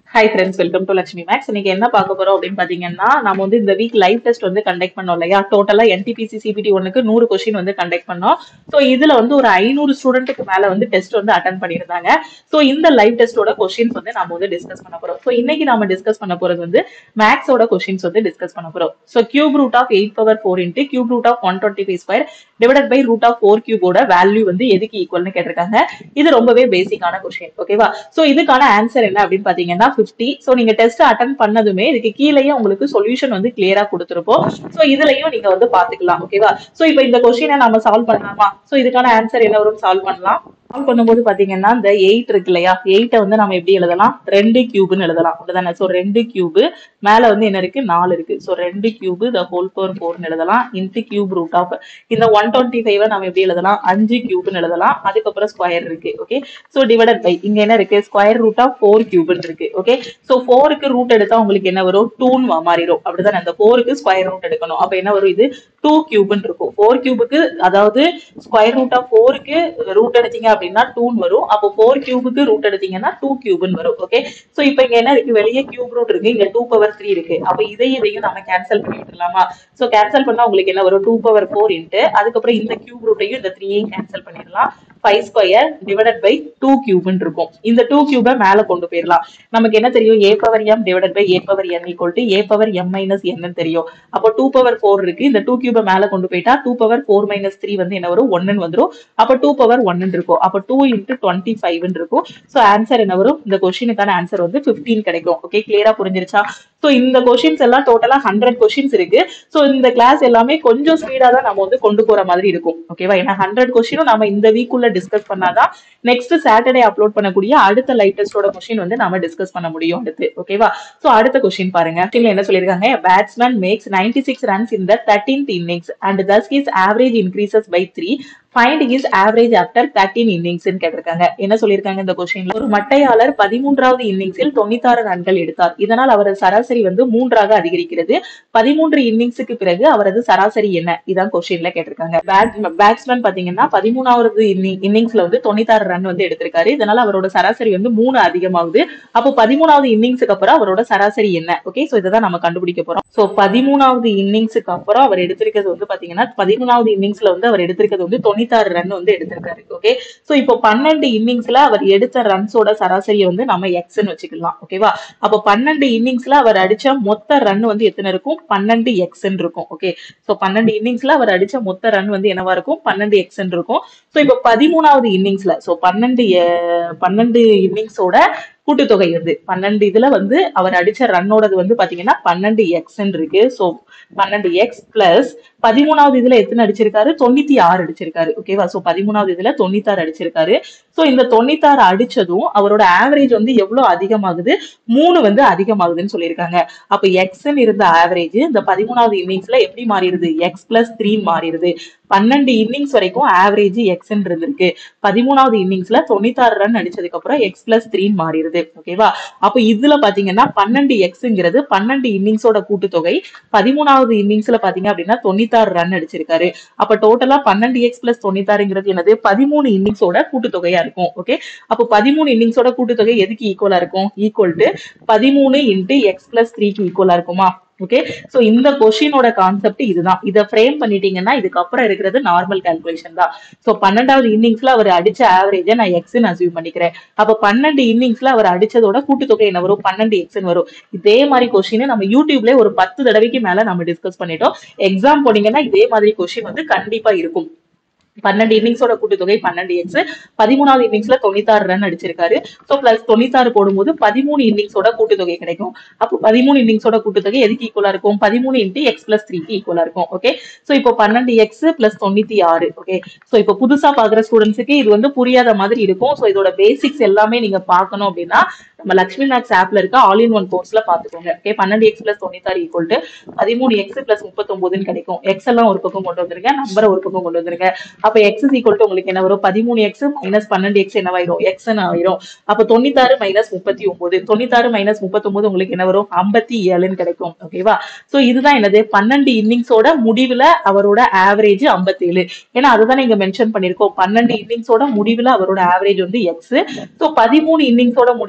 hi friends welcome to Lakshmi maths இன்னைக்கு என்ன பார்க்க போறோம் அப்படின்னு பாத்தீங்கன்னா நம்ம வந்து இந்த வீக் லைவ் டெஸ்ட் வந்து கண்டக்ட் பண்ணோம் இல்லையா டோட்டலா என்டிபிசி சிபிடி ஒன்னுக்கு நூறு கொஸ்டின் வந்து கண்டக்ட் பண்ணோம் ஸோ இதுல வந்து ஒரு ஐநூறு ஸ்டூடெண்ட்டுக்கு மேல வந்து டெஸ்ட் வந்து அட்டன் பண்ணியிருந்தாங்க ஸோ இந்த லைவ் டெஸ்டோட கொஸ்டின்ஸ் வந்து நம்ம வந்து டிஸ்கஸ் பண்ண போறோம் ஸோ இன்னைக்கு நாம டிஸ்கஸ் பண்ண போறது வந்து மேக்ஸோட கொஸ்டின்ஸ் வந்து டிஸ்கஸ் பண்ண போறோம் so cube root of eight power four into cube root of one twenty five square divide by root of four கியூபோட வேல்யூ வந்து எதுக்கு ஈக்குவல்னு கேட்டிருக்காங்க இது ரொம்பவே பேசிக்கான கொஸ்டின் ஓகேவா சோ இதுக்கான ஆன்சர் என்ன அப்படின்னு பாத்தீங்கன்னா 50 சோ நீங்க டெஸ்ட் அட்டன் பண்ணதுமே இதுக்கு கீழேயே உங்களுக்கு சொல்யூஷன் வந்து கிளியரா கொடுத்துருப்போம் சோ இதுலயும் நீங்க வந்து பாத்துக்கலாம் ஓகேவா சோ இப்போ இந்த கொஸ்டினை நம்ம சால்வ் பண்ணலாமா சோ இதுக்கான ஆன்சர் என்ன வரும் சால்வ் பண்ணலாம் சால்வ் பண்ணும்போது பாத்தீங்கன்னா இந்த எயிட் இருக்கு இல்லையா எயிட்டை வந்து நம்ம எப்படி எழுதலாம் ரெண்டு கியூப்னு எழுதலாம் அப்படிதானே சோ ரெண்டு கியூப் மேல வந்து என்ன இருக்கு நாலு இருக்கு சோ ரெண்டு கியூப் த ஹோல் பவர் ஃபோர்னு எழுதலாம் இன்ட்டு கியூப் ரூட் ஆஃப் இந்த ஒன் டுவெண்ட்டி ஃபைவ் நம்ம எப்படி எழுதலாம் அஞ்சு கியூப்னு எழுதலாம் அதுக்கப்புறம் ஸ்கொயர் இருக்கு ஓகே சோ டிவைடட் பை இங்க என்ன இருக்கு ஸ்கொயர் ரூட் ஆஃப் ஃபோர் கியூப்னு இருக்கு ஓகே சோ ஃபோருக்கு ரூட் எடுத்தா உங்களுக்கு என்ன வரும் டூன் மாறிடும் அப்படிதானே அந்த ஃபோருக்கு ஸ்கொயர் ரூட் எடுக்கணும் அப்ப என்ன வரும் இது டூ கியூப்னு இருக்கும் ஃபோர் கியூபுக்கு அதாவது ஸ்கொயர் ரூட் ஆஃப் ஃபோருக்கு ரூட் எடுத்தீங்க அப்படின்னா டூன் வரும் அப்போ ஃபோர் கியூபுக்கு ரூட் எடுத்தீங்கன்னா டூ கியூப்னு வரும் ஓகே சோ இப்போ இங்க என்ன இருக்கு வெளியே கியூப் ரூட் இருக்கு இங்க டூ பவர் த்ரீ இருக்கு அப்ப இதையும் இதையும் நம்ம கேன்சல் பண்ணி விட்டுலாமா சோ கேன்சல் பண்ணா உங்களுக்கு என்ன வரும் டூ பவர் ஃபோர் இன்ட்டு அதுக்கப்புறம் இந்த கியூப் ரூட்டையும் இந்த த்ரீயையும் கேன்சல் பண்ணிடலாம் five square divided by two கியூப்னு இருக்கும் இந்த டூ கியூபை மேல கொண்டு போயிடலாம் நமக்கு என்ன தெரியும் A power M divided by A power N equal to A power M minus என்னன்னு தெரியும் அப்போ டூ பவர் ஃபோர் இருக்கு இந்த டூ கியூபை மேல கொண்டு போயிட்டா two power four minus three வந்து என்ன வரும் ஒன்னு வந்துரும் அப்போ டூ பவர் ஒன்னு இருக்கும் அப்போ டூ இன்ட்டு டுவெண்ட்டி ஃபைவ் இருக்கும் ஸோ ஆன்சர் என்ன வரும் இந்த கொஸ்டினுக்கான ஆன்சர் வந்து பிப்டீன் கிடைக்கும் ஓகே கிளியரா புரிஞ்சிருச்சா ஸோ இந்த கொஸ்டின்ஸ் எல்லாம் டோட்டலா ஹண்ட்ரட் கொஸ்டின்ஸ் இருக்கு ஸோ இந்த கிளாஸ் எல்லாமே கொஞ்சம் ஸ்பீடா தான் நம்ம வந்து கொண்டு போற மாதிரி இருக்கும் ஓகேவா ஏன்னா ஹண்ட்ரட் கொஸ்டினும் நம்ம இந்த வீக் உள்ள டிஸ்கஸ் பண்ணாதான் நெக்ஸ்ட் சாட்டர்டே அப்லோட் பண்ணக்கூடிய அடுத்த லைவ் டெஸ்டோட கொஸ்டின் வந்து நம்ம டிஸ்கஸ் பண்ண முடியும் அடுத்து ஓகேவா சோ அடுத்த கொஸ்டின் பாருங்க கீழ என்ன சொல்லிருக்காங்க batsman makes ninety six runs in the thirteenth innings and thus his average increases by three find his average after thirteen innings கேட்டிருக்காங்க என்ன சொல்லியிருக்காங்க இந்த கொஸ்டின்ல ஒரு மட்டையாளர் பதிமூன்றாவது இன்னிங்ஸில் தொண்ணூத்தாறு ரன்கள் எடுத்தார் இதனால் அவரது சராசரி வந்து மூன்றாக அதிகரிக்கிறது பதிமூன்று இன்னிங்ஸுக்கு பிறகு அவரது சராசரி என்ன இதான் கொஸ்டின்ல கேட்டிருக்காங்க பேட்ஸ்மேன் பாத்தீங்கன்னா பதிமூணாவது இன்னிங்ஸ்ல வந்து தொண்ணூத்தாறு ரன் வந்து எடுத்திருக்காரு இதனால அவரோட சராசரி வந்து மூணு அதிகமாகுது அப்போ பதிமூணாவது இன்னிங்ஸுக்கு அப்புறம் அவரோட சராசரி என்ன ஓகே சோ இதை நம்ம கண்டுபிடிக்க போறோம் சோ பதிமூணாவது இன்னிங்ஸுக்கு அப்புறம் அவர் எடுத்திருக்கிறது வந்து பாத்தீங்கன்னா பதிமூணாவது இன்னிங்ஸ்ல வந்து அவர் எடுத்திருக்கிறது வந்து தொண்ணூத்தாறு ரன் வந்து எடுத்திருக்காரு ஓகே சோ இப்போ பன்னெண்டு இன்னிங்ஸ்ல அவர் எடுத்த ரன்ஸோட சராசரியை வந்து நம்ம எக்ஸ்ன்னு வச்சுக்கலாம் ஓகேவா அப்போ பன்னெண்டு இன்னிங்ஸ்ல அவர் அடிச்ச மொத்த ரன் வந்து எத்தனை இருக்கும் பன்னெண்டு எக்ஸ்ன்னு இருக்கும் ஓகே சோ பன்னெண்டு இன்னிங்ஸ்ல அவர் அடிச்ச மொத்த ரன் வந்து என்னவா இருக்கும் பன்னெண்டு எக்ஸ்ன்னு இருக்கும் சோ இப்போ பதிமூணாவது இன்னிங்ஸ்ல சோ பன்னெண்டு அஹ், பன்னெண்டு இன்னிங்ஸோட கூட்டுத்தொகை வந்து பன்னெண்டு இதுல வந்து அவர் அடிச்ச ரன்னோடது வந்து பாத்தீங்கன்னா பன்னெண்டு எக்ஸ் இருக்கு சோ பன்னெண்டு எக்ஸ் பிளஸ் பதிமூணாவது இதுல எத்தனை அடிச்சிருக்காரு தொண்ணூத்தி ஆறு அடிச்சிருக்காரு ஓகேவா சோ பதிமூணாவது இதுல தொண்ணூத்தாறு அடிச்சிருக்காரு சோ இந்த தொண்ணூத்தாறு அடிச்சதும் அவரோட ஆவரேஜ் வந்து எவ்வளவு அதிகமாகுது மூணு வந்து அதிகமாகுதுன்னு சொல்லியிருக்காங்க அப்ப எக்ஸ்ன்னு இருந்த ஆவரேஜ் இந்த பதிமூணாவது இன்னிங்ஸ்ல எப்படி மாறிடுது எக்ஸ் பிளஸ் த்ரீ மாறிடுது பன்னெண்டு இன்னிங்ஸ் வரைக்கும் ஆவரேஜ் எக்ஸ்ன்னு இருந்திருக்கு பதிமூணாவது இன்னிங்ஸ்ல தொண்ணூத்தாறு ரன் அடிச்சதுக்கு அப்புறம் எக்ஸ் பிளஸ் த்ரீ மாறிடுது ஓகேவா அப்ப இதுல பாத்தீங்கன்னா பன்னெண்டு எக்ஸ்ங்கிறது பன்னெண்டு இன்னிங்ஸோட கூட்டுத்தொகை பதிமூணாவது இன்னிங்ஸ்ல பாத்தீங்க அப்படின்னா தொண்ணூத்தாறு ரன் அடிச்சிருக்காரு அப்ப டோட்டலா பன்னெண்டு எக்ஸ் பிளஸ் தொண்ணூத்தாறுங்கிறது என்னது பதிமூணு இன்னிங்ஸோட கூட்டுத்தொகையா இருக்கும் ஓகே அப்போ பதிமூணு இன்னிங்ஸோட கூட்டுத்தொகை எதுக்கு ஈக்குவலா இருக்கும் ஈக்குவல் டு பதிமூணு இன்ட்டு எக்ஸ் பிளஸ் த்ரீக்கு ஈக்குவலா இருக்குமா ஓகே சோ இந்த கொஸ்டினோட கான்செப்ட் இதுதான் இதை ஃப்ரேம் பண்ணிட்டீங்கன்னா இதுக்கப்புறம் இருக்கிறது நார்மல் கால்குலேஷன் தான் சோ பன்னெண்டாவது இன்னிங்ஸ்ல அவர் அடிச்ச ஆவரேஜ நான் எக்ஸ்ன்னு அசியூம் பண்ணிக்கிறேன் அப்ப பன்னெண்டு இன்னிங்ஸ்ல அவர் அடிச்சதோட கூட்டுத்தொகை என்ன வரும் பன்னெண்டு எக்ஸ்ன்னு வரும் இதே மாதிரி கொஸ்டின் நம்ம யூடியூப்ல ஒரு பத்து தடவைக்கு மேல நம்ம டிஸ்கஸ் பண்ணிட்டோம் எக்ஸாம் போனீங்கன்னா இதே மாதிரி கொஸ்டின் வந்து கண்டிப்பா இருக்கும் பன்னெண்டு இன்னிங்ஸோட கூட்டுத்தொகை பன்னெண்டு எக்ஸ் பதிமூணாவது இன்னிங்ஸ்ல தொண்ணூத்தாறு ரன் அடிச்சிருக்காரு சோ பிளஸ் தொண்ணூத்தாறு போடும்போது பதிமூணு இன்னிங்ஸோட கூட்டுத்தொகை கிடைக்கும் அப்போ பதிமூணு இன்னிங்ஸோட கூட்டுத்தொகை எதுக்கு ஈக்குவலா இருக்கும் பதிமூணு இன்ட்டு எக்ஸ் பிளஸ் த்ரீக்கு ஈக்குவலா இருக்கும் ஓகே சோ இப்போ பன்னெண்டு எக்ஸ் பிளஸ் தொண்ணூத்தி ஆறு ஓகே சோ இப்போ புதுசா பாக்குற ஸ்டூடெண்ட்ஸுக்கு இது வந்து புரியாத மாதிரி இருக்கும் சோ இதோட பேசிக்ஸ் எல்லாமே நீங்க பார்க்கணும் அப்படின்னா நம்ம லக்ஷ்மி மேக்ஸ் ஆப்ல இருக்க ஆல் இன் ஒன் கோர்ஸ்ல பாத்துக்கோங்க ஓகே பன்னெண்டு எக்ஸ் பிளஸ் தொண்ணூத்தாறு ஈக்குவல் டு பதிமூணு எக்ஸ் பிளஸ் முப்பத்தொன்பதுன்னு கிடைக்கும் எக்ஸ் எல்லாம் ஒரு பக்கம் கொண்டு வந்துருங்க நம்பரை ஒரு பக்கம் கொண்டு வந்துருங்க அப்ப எக்ஸ் இஸ் ஈக்குவல் டு உங்களுக்கு என்ன வரும் பதிமூணு எக்ஸ் மைனஸ் பன்னெண்டு எக்ஸ் என்னவாயிரும் எக்ஸ் ஆயிரும் அப்ப தொண்ணூத்தாறு மைனஸ் முப்பத்தி ஒன்பது தொண்ணூத்தாறு மைனஸ் முப்பத்தொன்பது உங்களுக்கு என்ன வரும் ஐம்பத்தி ஏழுன்னு கிடைக்கும் ஓகேவா சோ இதுதான் என்னது பன்னெண்டு இன்னிங்ஸோட முடிவுல அவரோட ஆவரேஜ் ஐம்பத்தேழு ஏன்னா அதுதான் இங்க மென்ஷன் பண்ணிருக்கோம் பன்னெண்டு இன்னிங்ஸோட முடிவுல அவரோட ஆவரேஜ் வந்து எக்ஸ் சோ பதிமூணு இன்னிங்ஸோட முடிவுல அவரோட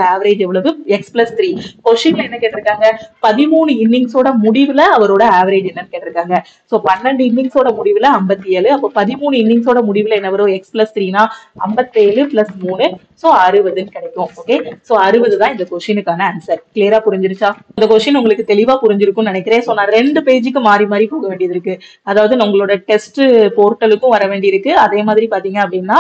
ஆவரேஜ் எவ்வளவு எக்ஸ் பிளஸ் த்ரீ கொஸ்டின்ல என்ன கேட்டிருக்காங்க பதிமூணு இன்னிங்ஸோட முடிவுல அவரோட ஆவரேஜ் என்னன்னு கேட்டிருக்காங்க சோ பன்னெண்டு இன்னிங்ஸோட முடிவுல ஐம்பத்தி ஏழு அப்போ பதிமூணு இன்னிங்ஸோட முடிவுல என்ன வரும் எக்ஸ் பிளஸ் த்ரீனா ஐம்பத்தேழு பிளஸ் மூணு சோ அறுபதுன்னு கிடைக்கும் ஓகே சோ அறுபது தான் இந்த கொஸ்டினுக்கான ஆன்சர் கிளியரா புரிஞ்சிருச்சா இந்த கொஸ்டின் உங்களுக்கு தெளிவா புரிஞ்சிருக்கும்னு நினைக்கிறேன் சோ நான் ரெண்டு பேஜுக்கு மாறி மாறி போக வேண்டியது இருக்கு அதாவது உங்களோட டெஸ்ட் போர்ட்டலுக்கும் வர வேண்டியிருக்கு அதே மாதிரி பாத்தீங்க அப்படின்னா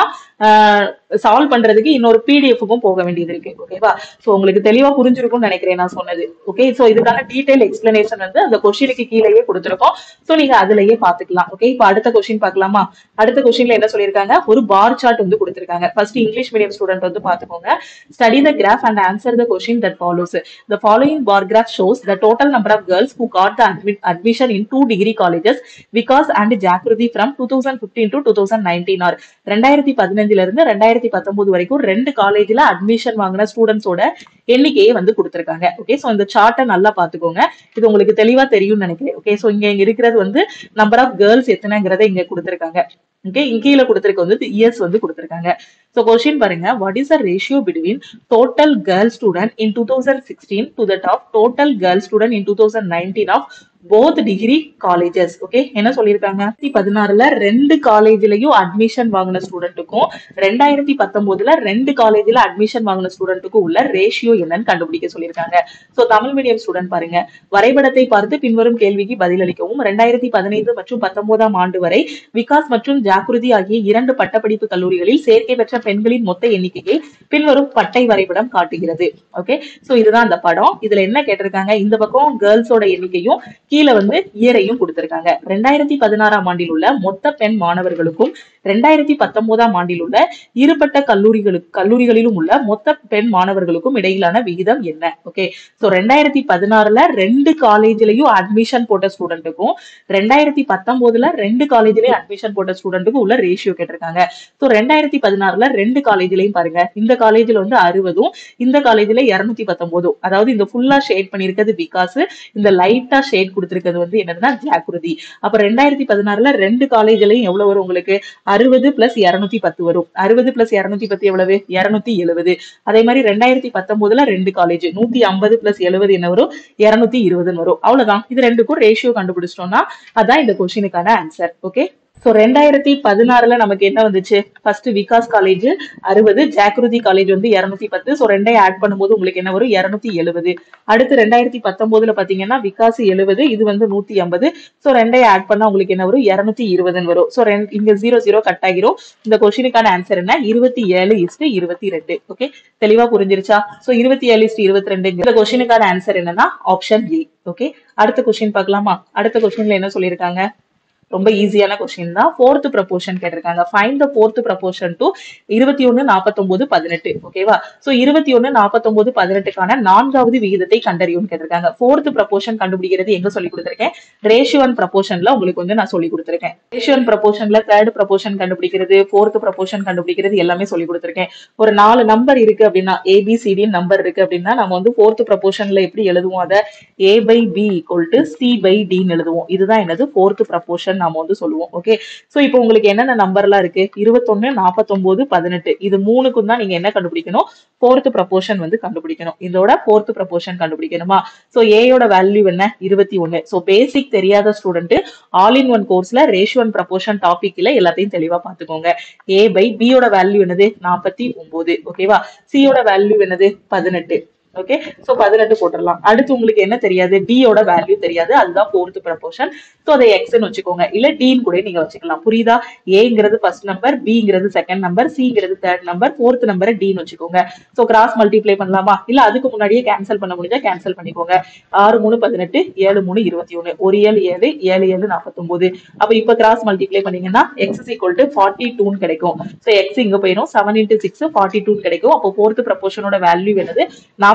சால்வ் பண்றதுக்கு இன்னொரு பிடிஎஃப்க்கும் போக வேண்டியது இருக்கு ஓகேவா சோ உங்களுக்கு தெளிவா புரிஞ்சிருக்கும்னு நினைக்கிறேன் நான் சொன்னது ஓகே சோ இதுக்கான டீடைல் எக்ஸ்பிளனேஷன் வந்து அந்த கொஸ்டினுக்கு கீழேயே கொடுத்துருக்கோம் சோ நீங்க அதுலயே பாத்துக்கலாம் ஓகே இப்போ அடுத்த கொஸ்டின் பார்க்கலாமா அடுத்த கொஸ்டின்ல என்ன சொல்லியிருக்காங்க ஒரு பார் சார்ட் வந்து கொடுத்திருக்காங்க ஃபர்ஸ்ட் இங்கிலீஷ் மீடியம் ஸ்டூடெண்ட் வந்து பாத்துக்கோங்க study the graph and answer the question that follows the following bar graph shows the total number of girls who got the admission in two degree colleges Vikas and Jagruti from two thousand fifteen to two thousand nineteen or ரெண்டாயிரத்தி பதினஞ்சுல இருந்து ரெண்டாயிரத்தி பத்தொன்பது வரைக்கும் ரெண்டு காலேஜ்ல admission வாங்கின ஸ்டூடெண்ட்ஸோட எண்ணிக்கையை வந்து கொடுத்திருக்காங்க ஓகே சோ இந்த சார்ட்டை நல்லா பாத்துக்கோங்க இது உங்களுக்கு தெளிவா தெரியும்னு நினைக்கிறேன் ஓகே சோ இங்க இங்க இருக்கிறது வந்து நம்பர் ஆஃப் கேர்ள்ஸ் எத்தனைங்கிறத இங்க கொடுத்திருக்காங்க ஓகே கீழே கொடுத்திருக்க வந்து இயர்ஸ் வந்து கொடுத்திருக்காங்க சோ கொஸ்டின் பாருங்க what is the ratio between total girl student in two thousand sixteen to that of total girl student in two thousand nineteen of both degree colleges okay என்ன சொல்லியிருக்காங்க பதினாறுல ரெண்டு காலேஜ்லயும் அட்மிஷன் வாங்கின ஸ்டூடெண்ட்டுக்கும் ரெண்டாயிரத்தி பத்தொன்பதுல ரெண்டு காலேஜ்ல அட்மிஷன் வாங்கின ஸ்டூடெண்ட்டுக்கும் உள்ள ரேஷியோ என்னன்னு கண்டுபிடிக்க சொல்லியிருக்காங்க சோ தமிழ் மீடியம் ஸ்டூடெண்ட் பாருங்க வரைபடத்தை பார்த்து பின்வரும் கேள்விக்கு பதிலளிக்கவும் ரெண்டாயிரத்தி பதினைந்து மற்றும் பத்தொன்பதாம் ஆண்டு வரை விகாஸ் மற்றும் ஜாக்குருதி ஆகிய இரண்டு பட்டப்படிப்பு கல்லூரிகளில் சேர்க்கை பெற்ற பெண்களின் மொத்த எண்ணிக்கையை பின்வரும் பட்டை வரைபடம் காட்டுகிறது ஓகே சோ இதுதான் அந்த படம் இதுல என்ன கேட்டிருக்காங்க இந்த பக்கம் கேர்ள்ஸோட எண்ணிக்கையும் கீழே வந்து இயரையும் கொடுத்திருக்காங்க ரெண்டாயிரத்தி பதினாறாம் ஆண்டில் உள்ள மொத்த பெண் மாணவர்களுக்கும் ரெண்டாயிரத்தி பத்தொன்பதாம் ஆண்டில் உள்ள இருபட்ட கல்லூரிகளுக்கு கல்லூரிகளிலும் உள்ள மொத்த பெண் மாணவர்களுக்கும் இடையிலான விகிதம் என்ன ஓகே சோ ரெண்டாயிரத்தி பதினாறுல ரெண்டு காலேஜ்லயும் அட்மிஷன் போட்ட ஸ்டூடெண்ட்டுக்கும் ரெண்டாயிரத்தி பத்தொன்பதுல ரெண்டு காலேஜ்லயும் அட்மிஷன் போட்ட ஸ்டூடெண்ட்டுக்கும் உள்ள ரேஷியோ கேட்டிருக்காங்க சோ ரெண்டாயிரத்தி பதினாறுல ரெண்டு காலேஜ்லயும் பாருங்க இந்த காலேஜ்ல வந்து அறுபதும் இந்த காலேஜ்ல இருநூத்தி பத்தொன்பதும் அதாவது இந்த ஃபுல்லா ஷேட் பண்ணிருக்கிறது பிகாஸ் இந்த லைட்டா ஷேட் கொடுத்திருக்கிறது வந்து என்னதுன்னா ஜாக்குருதி அப்ப ரெண்டாயிரத்தி பதினாறுல ரெண்டு காலேஜ்லயும் எவ்வளவு வரும் உங்களுக்கு அறுபது பிளஸ் இருநூத்தி பத்து வரும் அறுபது பிளஸ் இருநூத்தி பத்து எவ்வளவு இருநூத்தி எழுபது அதே மாதிரி ரெண்டாயிரத்தி பத்தொன்பதுல ரெண்டு காலேஜ் நூத்தி ஐம்பது பிளஸ் எழுபது என்ன வரும் இருநூத்தி இருபதுன்னு வரும் அவ்வளவுதான் இது ரெண்டுக்கும் ரேஷியோ கண்டுபிடிச்சிட்டோம்னா அதான் இந்த கொஸ்டினுக்கான ஆன்சர் ஓகே சோ ரெண்டாயிரத்தி பதினாறுல நமக்கு என்ன வந்துச்சு ஃபர்ஸ்ட் விகாஸ் காலேஜ் அறுபது ஜாக்ருதி காலேஜ் வந்து இருநூத்தி பத்து சோ ரெண்டையும் ஆட் பண்ணும்போது உங்களுக்கு என்ன வரும் இருநூத்தி எழுபது அடுத்து ரெண்டாயிரத்தி பத்தொன்பதுல பாத்தீங்கன்னா விகாஸ் எழுபது இது வந்து நூத்தி ஐம்பது சோ ரெண்டையும் ஆட் பண்ணா உங்களுக்கு என்ன வரும் இருநூத்தி இருபதுன்னு வரும் சோ இங்க ஜீரோ ஜீரோ கட் ஆகிரும் இந்த கொஸ்டினுக்கான ஆன்சர் என்ன இருபத்தி ஏழு இஸ்டு இருபத்தி ரெண்டு ஓகே தெளிவா புரிஞ்சிருச்சா சோ இருபத்தி ஏழு இஸ்டு இருபத்தி ரெண்டு இந்த கொஸ்டினுக்கான ஆன்சர் என்னன்னா ஆப்ஷன் ஏ ஓகே அடுத்த கொஸ்டின் பார்க்கலாமா அடுத்த கொஸ்டின்ல என்ன சொல்லியிருக்காங்க ரொம்ப ஈஸியான கொஸ்டின் தான் ஃபோர்த் ப்ரப்போர்ஷன் கேட்டிருக்காங்க find the fourth proportion to இருபத்தி ஒன்னு நாற்பத்தொன்பது பதினெட்டு ஓகேவா சோ இருபத்தி ஒன்னு நாற்பத்தொன்பது பதினெட்டுக்கான நான்காவது விகிதத்தை கண்டறியும் கேட்டிருக்காங்க ஃபோர்த் ப்ரப்போர்ஷன் கண்டுபிடிக்கிறது எங்க சொல்லி கொடுத்திருக்கேன் ரேஷியோ அண்ட் ப்ரப்போர்ஷன்ல உங்களுக்கு வந்து நான் சொல்லி கொடுத்திருக்கேன் ரேஷியோ அண்ட் ப்ரப்போர்ஷன்ல தேர்ட் ப்ரப்போர்ஷன் கண்டுபிடிக்கிறது ஃபோர்த் ப்ரப்போர்ஷன் கண்டுபிடிக்கிறது எல்லாமே சொல்லி கொடுத்திருக்கேன் ஒரு நாலு நம்பர் இருக்கு அப்படின்னா ஏபிசிடி நம்பர் இருக்கு அப்படின்னா நம்ம வந்து ஃபோர்த் ப்ரப்போர்ஷன்ல எப்படி எழுதுவோம் அதை A by B equal to C by டின்னு எழுதுவோம் இதுதான் என்னது ஃபோர்த் ப்ரப்போர்ஷன் நாம வந்து சொல்லுவோம் ஓகே சோ இப்போ உங்களுக்கு என்னென்ன நம்பர்லாம் இருக்கு இருபத்தொன்னு நாற்பத்தொன்பது பதினெட்டு இது மூணுக்கும் தான் நீங்க என்ன கண்டுபிடிக்கணும் ஃபோர்த் ப்ரப்போர்ஷன் வந்து கண்டுபிடிக்கணும் இதோட ஃபோர்த் ப்ரப்போர்ஷன் கண்டுபிடிக்கணுமா சோ ஏயோட வேல்யூ என்ன இருபத்தி ஒன்னு சோ பேசிக் தெரியாத ஸ்டூடெண்ட் ஆல் இன் ஒன் கோர்ஸ்ல ரேஷியோ அண்ட் ப்ரப்போர்ஷன் டாபிக்ல எல்லாத்தையும் தெளிவா பாத்துக்கோங்க ஏ பை பியோட வேல்யூ என்னது நாற்பத்தி ஒன்பது ஓகேவா சியோட வேல்யூ என்னது பதினெட்டு ஓகே சோ பதினெட்டு போட்டுடலாம் அடுத்து உங்களுக்கு என்ன தெரியாது D யோட வேல்யூ தெரியாது அதுதான் ஃபோர்த் ப்ரப்போர்ஷன் சோ அதை எக்ஸ்ன்னு வச்சுக்கோங்க இல்ல டீன் கூட நீங்க வச்சுக்கலாம் புரியுதா ஏங்கிறது ஃபர்ஸ்ட் நம்பர் பிங்கிறது செகண்ட் நம்பர் சிங்கிறது தேர்ட் நம்பர் ஃபோர்த் நம்பரை டின்னு வச்சுக்கோங்க சோ கிராஸ் மல்டிப்ளை பண்ணலாமா இல்ல அதுக்கு முன்னாடியே கேன்சல் பண்ண முடிஞ்சா கேன்சல் பண்ணிக்கோங்க ஆறு மூணு பதினெட்டு ஏழு மூணு இருபத்தி ஒண்ணு ஒரு ஏழு ஏழு ஏழு ஏழு நாற்பத்தொன்பது அப்ப இப்ப கிராஸ் மல்டிப்ளை பண்ணீங்கன்னா எக்ஸ் ஈக்குவல் டு ஃபார்ட்டி டூன்னு கிடைக்கும் சோ எக்ஸ் இங்க போயிடும் seven into six forty two கிடைக்கும் அப்போ ஃபோர்த் ப்ரப்போர்ஷனோட வேல்யூ என்னது நாற்பத்தி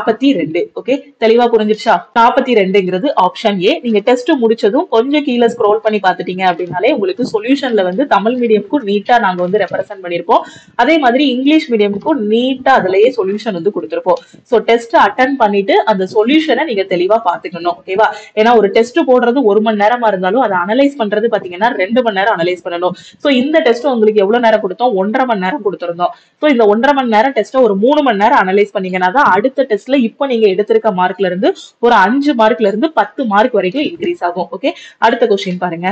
நாற்பத்தி ரெண்டு ஓகே தெளிவா புரிஞ்சிருச்சா நாற்பத்தி ரெண்டுங்கிறது ஆப்ஷன் ஏ நீங்க டெஸ்ட் முடிச்சதும் கொஞ்சம் கீழே ஸ்க்ரோல் பண்ணி பார்த்துட்டீங்க அப்படின்னாலே உங்களுக்கு சொல்யூஷன்ல வந்து தமிழ் மீடியம்க்கும் நீட்டா நாங்க வந்து ரெப்ரசென்ட் பண்ணிருப்போம் அதே மாதிரி இங்கிலீஷ் மீடியமுக்கும் நீட்டா அதுலயே சொல்யூஷன் வந்து கொடுத்துருப்போம் ஸோ டெஸ்ட் அட்டன் பண்ணிட்டு அந்த சொல்யூஷனை நீங்க தெளிவா பாத்துக்கணும் ஓகேவா ஏன்னா ஒரு டெஸ்ட் போடுறது ஒரு மணி நேரமா இருந்தாலும் அதை அனலைஸ் பண்றது பாத்தீங்கன்னா ரெண்டு மணி நேரம் அனலைஸ் பண்ணணும் ஸோ இந்த டெஸ்ட் உங்களுக்கு எவ்வளவு நேரம் கொடுத்தோம் ஒன்றரை மணி நேரம் கொடுத்துருந்தோம் ஸோ இந்த ஒன்றரை மணி நேரம் டெஸ்ட்டை ஒரு மூணு மணி நேரம் அனலைஸ் பண்ணீங்கன்னா தான் அடுத்த டெஸ்ட்ல இப்போ நீங்க எடுத்திருக்க மார்க்ல இருந்து ஒரு அஞ்சு மார்க்ல இருந்து பத்து மார்க் வரைக்கும் இன்க்ரீஸ் ஆகும் ஓகே அடுத்த கொஸ்டின் பாருங்க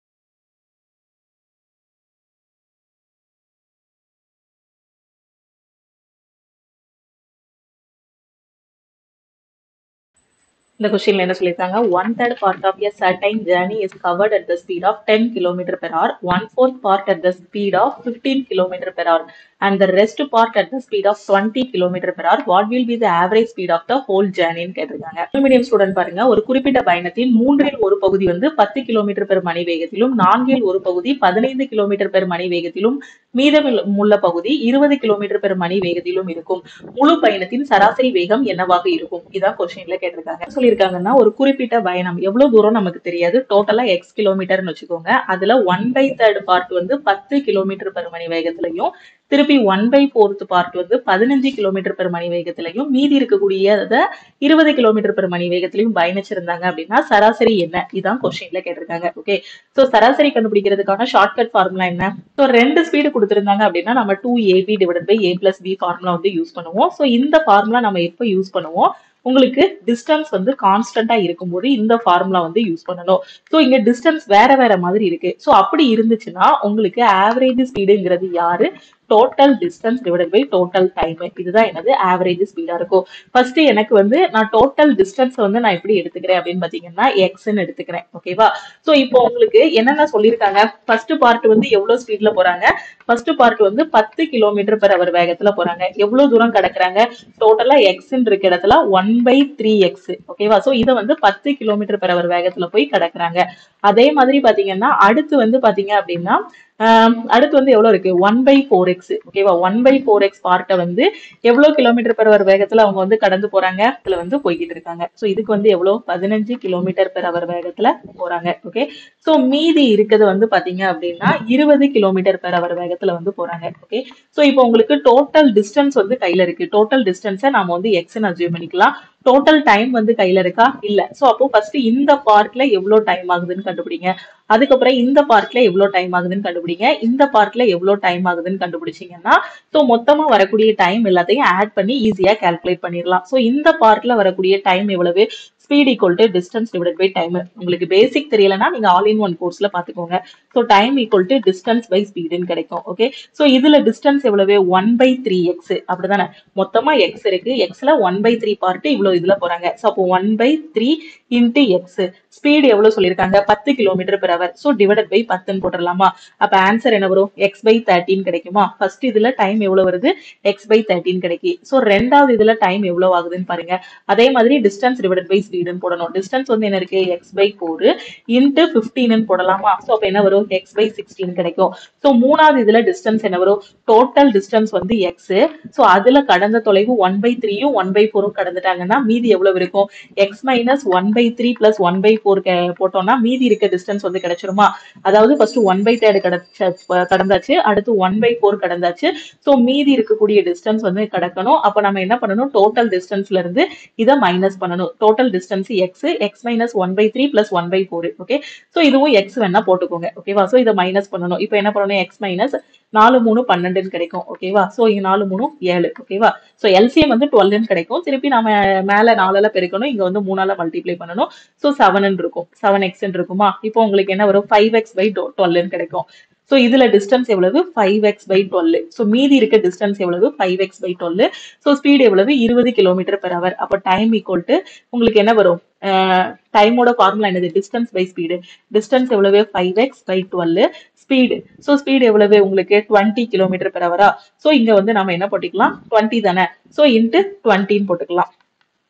இந்த கொஸ்டின்ல என்ன சொல்லியிருக்காங்க one third part of a certain journey is covered at the speed of ten kilometre per hour one fourth part at the speed of fifteen kilometre per hour and the rest part at the speed of twenty kilometre per hour what will be the average speed of the whole ஜேர்னின்னு கேட்டிருக்காங்க medium student பாருங்க ஒரு குறிப்பிட்ட பயணத்தின் மூன்றில் ஒரு பகுதி வந்து பத்து கிலோமீட்டர் பெர் மணி வேகத்திலும் நான்கில் ஒரு பகுதி பதினைந்து கிலோமீட்டர் பெர் மணி வேகத்திலும் மீதமுள்ள பகுதி இருபது கிலோமீட்டர் பெர் மணி வேகத்திலும் இருக்கும் முழு பயணத்தின் சராசரி வேகம் என்னவாக இருக்கும் இதான் கொஸ்டின்ல கேட்டிருக்காங்க சொல்லியிருக்காங்கன்னா ஒரு குறிப்பிட்ட பயணம் எவ்வளவு தூரம் நமக்கு தெரியாது டோட்டலா எக்ஸ் கிலோமீட்டர்னு வச்சுக்கோங்க அதுல ஒன் பை தேர்ட் பார்ட் வந்து பத்து கிலோமீட்டர் பெர் மணி வேகத்திலையும் திருப்பி ஒன் பை ஃபோர்த் பார்ட் வந்து பதினஞ்சு கிலோமீட்டர் பெர் மணி வேகத்திலையும் மீதி இருக்கக்கூடிய இருபது கிலோமீட்டர் பெர் மணி வேகத்திலையும் பயணிச்சிருந்தாங்க அப்படின்னா சராசரி என்ன இதான் கொஸ்டின்ல கேட்டிருக்காங்க ஓகே சோ சராசரி கண்டுபிடிக்கிறதுக்கான ஷார்ட்கட் ஃபார்முலா என்ன ஸோ ரெண்டு ஸ்பீடு கொடுத்திருந்தாங்க அப்படின்னா நம்ம two AB divide by A plus B formula வந்து யூஸ் பண்ணுவோம் ஸோ இந்த ஃபார்முலா நம்ம எப்போ யூஸ் பண்ணுவோம் உங்களுக்கு டிஸ்டன்ஸ் வந்து கான்ஸ்டன்டா இருக்கும்போது இந்த ஃபார்முலா வந்து யூஸ் பண்ணணும் ஸோ இங்க டிஸ்டன்ஸ் வேற வேற மாதிரி இருக்கு ஸோ அப்படி இருந்துச்சுன்னா உங்களுக்கு ஆவரேஜ் ஸ்பீடுங்கிறது யாரு total distance divided by total time இதுதான் எனது ஆவரேஜ் ஸ்பீடா இருக்கும் ஃபர்ஸ்ட் எனக்கு வந்து நான் டோட்டல் டிஸ்டன்ஸ் வந்து நான் எப்படி எடுத்துக்கிறேன் அப்படின்னு பாத்தீங்கன்னா எக்ஸ்ன்னு எடுத்துக்கிறேன் ஓகேவா சோ இப்போ உங்களுக்கு என்னென்ன சொல்லியிருக்காங்க ஃபர்ஸ்ட் பார்ட் வந்து எவ்வளவு ஸ்பீட்ல போறாங்க ஃபர்ஸ்ட் பார்ட் வந்து பத்து கிலோமீட்டர் பெர் அவர் வேகத்துல போறாங்க எவ்வளவு தூரம் கிடக்குறாங்க டோட்டலா எக்ஸ் இருக்க இடத்துல ஒன் பை த்ரீ எக்ஸ் ஓகேவா சோ இதை வந்து பத்து கிலோமீட்டர் பெர் அவர் வேகத்துல போய் கிடக்குறாங்க அதே மாதிரி பாத்தீங்கன்னா அடுத்து வந்து பாத்தீங்க அப்படின்னா ஆஹ் அடுத்து வந்து எவ்வளவு இருக்கு ஒன் பை ஃபோர் எக்ஸ் ஓகேவா ஒன் பை ஃபோர் எக்ஸ் பார்ட்டை வந்து எவ்வளவு கிலோமீட்டர் பெர் அவர் வேகத்துல அவங்க வந்து கடந்து போறாங்க இதுல வந்து போய்கிட்டு இருக்காங்க சோ இதுக்கு வந்து எவ்வளவு பதினஞ்சு கிலோமீட்டர் பெர் அவர் வேகத்துல போறாங்க ஓகே சோ மீதி இருக்கிறது வந்து பாத்தீங்க அப்படின்னா இருபது கிலோமீட்டர் பெர் அவர் வேகத்துல வந்து போறாங்க ஓகே சோ இப்போ உங்களுக்கு டோட்டல் டிஸ்டன்ஸ் வந்து கையில இருக்கு டோட்டல் டிஸ்டன்ஸை நாம வந்து எக்ஸ்ன்னு அசியூம் பண்ணிக்கலாம் டோட்டல் டைம் வந்து கையில இருக்கா இல்ல சோ அப்போ ஃபர்ஸ்ட் இந்த பார்ட்ல எவ்வளவு டைம் ஆகுதுன்னு கண்டுபிடிங்க அதுக்கப்புறம் இந்த பார்ட்ல எவ்வளவு டைம் ஆகுதுன்னு கண்டுபிடிங்க இந்த பார்ட்ல எவ்வளவு டைம் ஆகுதுன்னு கண்டுபிடிச்சீங்கன்னா சோ மொத்தமா வரக்கூடிய டைம் எல்லாத்தையும் ஆட் பண்ணி ஈஸியா கால்குலேட் பண்ணிடலாம் சோ இந்த பார்ட்ல வரக்கூடிய டைம் எவ்வளவு speed equal to distance divide by time உங்களுக்கு பேசிக் தெரியலனா நீங்க ஆல் இன் ஒன் கோர்ஸ்ல பாத்துக்கோங்க so time equal to distance by ஸ்பீடுன்னு கிடைக்கும் ஓகே ஸோ இதுல டிஸ்டன்ஸ் எவ்வளவு ஒன் பை த்ரீ எக்ஸ் அப்படிதானே மொத்தமா எக்ஸ் இருக்கு எக்ஸ்ல ஒன் பை த்ரீ பார்ட் இவ்வளவு இதுல போறாங்க ஸோ அப்போ one by three into X speed எவ்வளவு சொல்லியிருக்காங்க பத்து kilometre per hour so divided by பத்துன்னு போட்டுடலாமா அப்ப ஆன்சர் என்ன வரும் எக்ஸ் பை தேர்ட்டின் கிடைக்குமா ஃபர்ஸ்ட் இதுல டைம் எவ்வளவு வருது எக்ஸ் பை தேர்ட்டின் கிடைக்கும் ஸோ ரெண்டாவது இதுல டைம் எவ்வளவு ஆகுதுன்னு பாருங்க அதே மாதிரி டிஸ்டன்ஸ் டிவைடட் பை ஸ்பீடுன்னு போடணும் டிஸ்டன்ஸ் வந்து என்ன இருக்கு X by four into fifteen போடலாமா ஸோ அப்ப என்ன வரும் எக்ஸ் பை சிக்ஸ்டீன் கிடைக்கும் ஸோ மூணாவது இதுல டிஸ்டன்ஸ் என்ன வரும் டோட்டல் டிஸ்டன்ஸ் வந்து எக்ஸ் ஸோ அதுல கடந்த தொலைவு ஒன் பை த்ரீயும் ஒன் பை ஃபோரும் கடந்துட்டாங்கன்னா மீதி எவ்வளவு இருக்கும் X minus one by three plus one by four போட்டோம்னா மீதி இருக்க டிஸ்டன்ஸ் வந்து கிடைச்சிருமா அதாவது ஃபர்ஸ்ட் ஒன் பை தேர்ட் கிடைச்ச கடந்தாச்சு அடுத்து ஒன் பை ஃபோர் கடந்தாச்சு ஸோ மீதி இருக்கக்கூடிய டிஸ்டன்ஸ் வந்து கடக்கணும் அப்ப நம்ம என்ன பண்ணணும் டோட்டல் டிஸ்டன்ஸ்ல இருந்து இதை மைனஸ் பண்ணணும் total distance X X minus one by three plus one by four okay so இதுவும் எக்ஸ் வேணா போட்டுக்கோங்க ஓகேவா ஸோ இதை மைனஸ் பண்ணணும் இப்போ என்ன பண்ணணும் எக்ஸ் மைனஸ் நாலு மூணு பன்னெண்டுன்னு கிடைக்கும் ஓகேவா ஸோ இங்க நாலு மூணு ஏழு ஓகேவா ஸோ எல்சிஎம் வந்து டுவெல்னு கிடைக்கும் திருப்பி நம்ம மேல நாலால பெருக்கணும் இங்க வந்து மூணால மல்டிப்ளை பண்ணணும் ஸோ செவன் இருக்கும் செவன் எக்ஸ் இருக்குமா இப்போ உங்களுக்கு என்ன வரும் ஃபைவ் எக்ஸ் பை டுவெல்னு கிடைக்கும் ஸோ இதுல டிஸ்டன்ஸ் எவ்வளவு five X by twelve so மீதி இருக்க டிஸ்டன்ஸ் எவ்வளவு five X by twelve so speed எவ்வளவு இருபது கிலோமீட்டர் பெர் அவர் அப்போ டைம் ஈக்குவல் டு உங்களுக்கு என்ன வரும் டைமோட ஃபார்முலா என்னது டிஸ்டன்ஸ் பை ஸ்பீடு டிஸ்டன்ஸ் எவ்வளவு five X by twelve speed so speed எவ்வளவு உங்களுக்கு டுவெண்ட்டி கிலோமீட்டர் பெர் அவரா ஸோ இங்க வந்து நம்ம என்ன போட்டுக்கலாம் டுவெண்ட்டி தானே ஸோ இன்ட்டு டுவெண்ட்டின்னு போட்டுக்கலாம்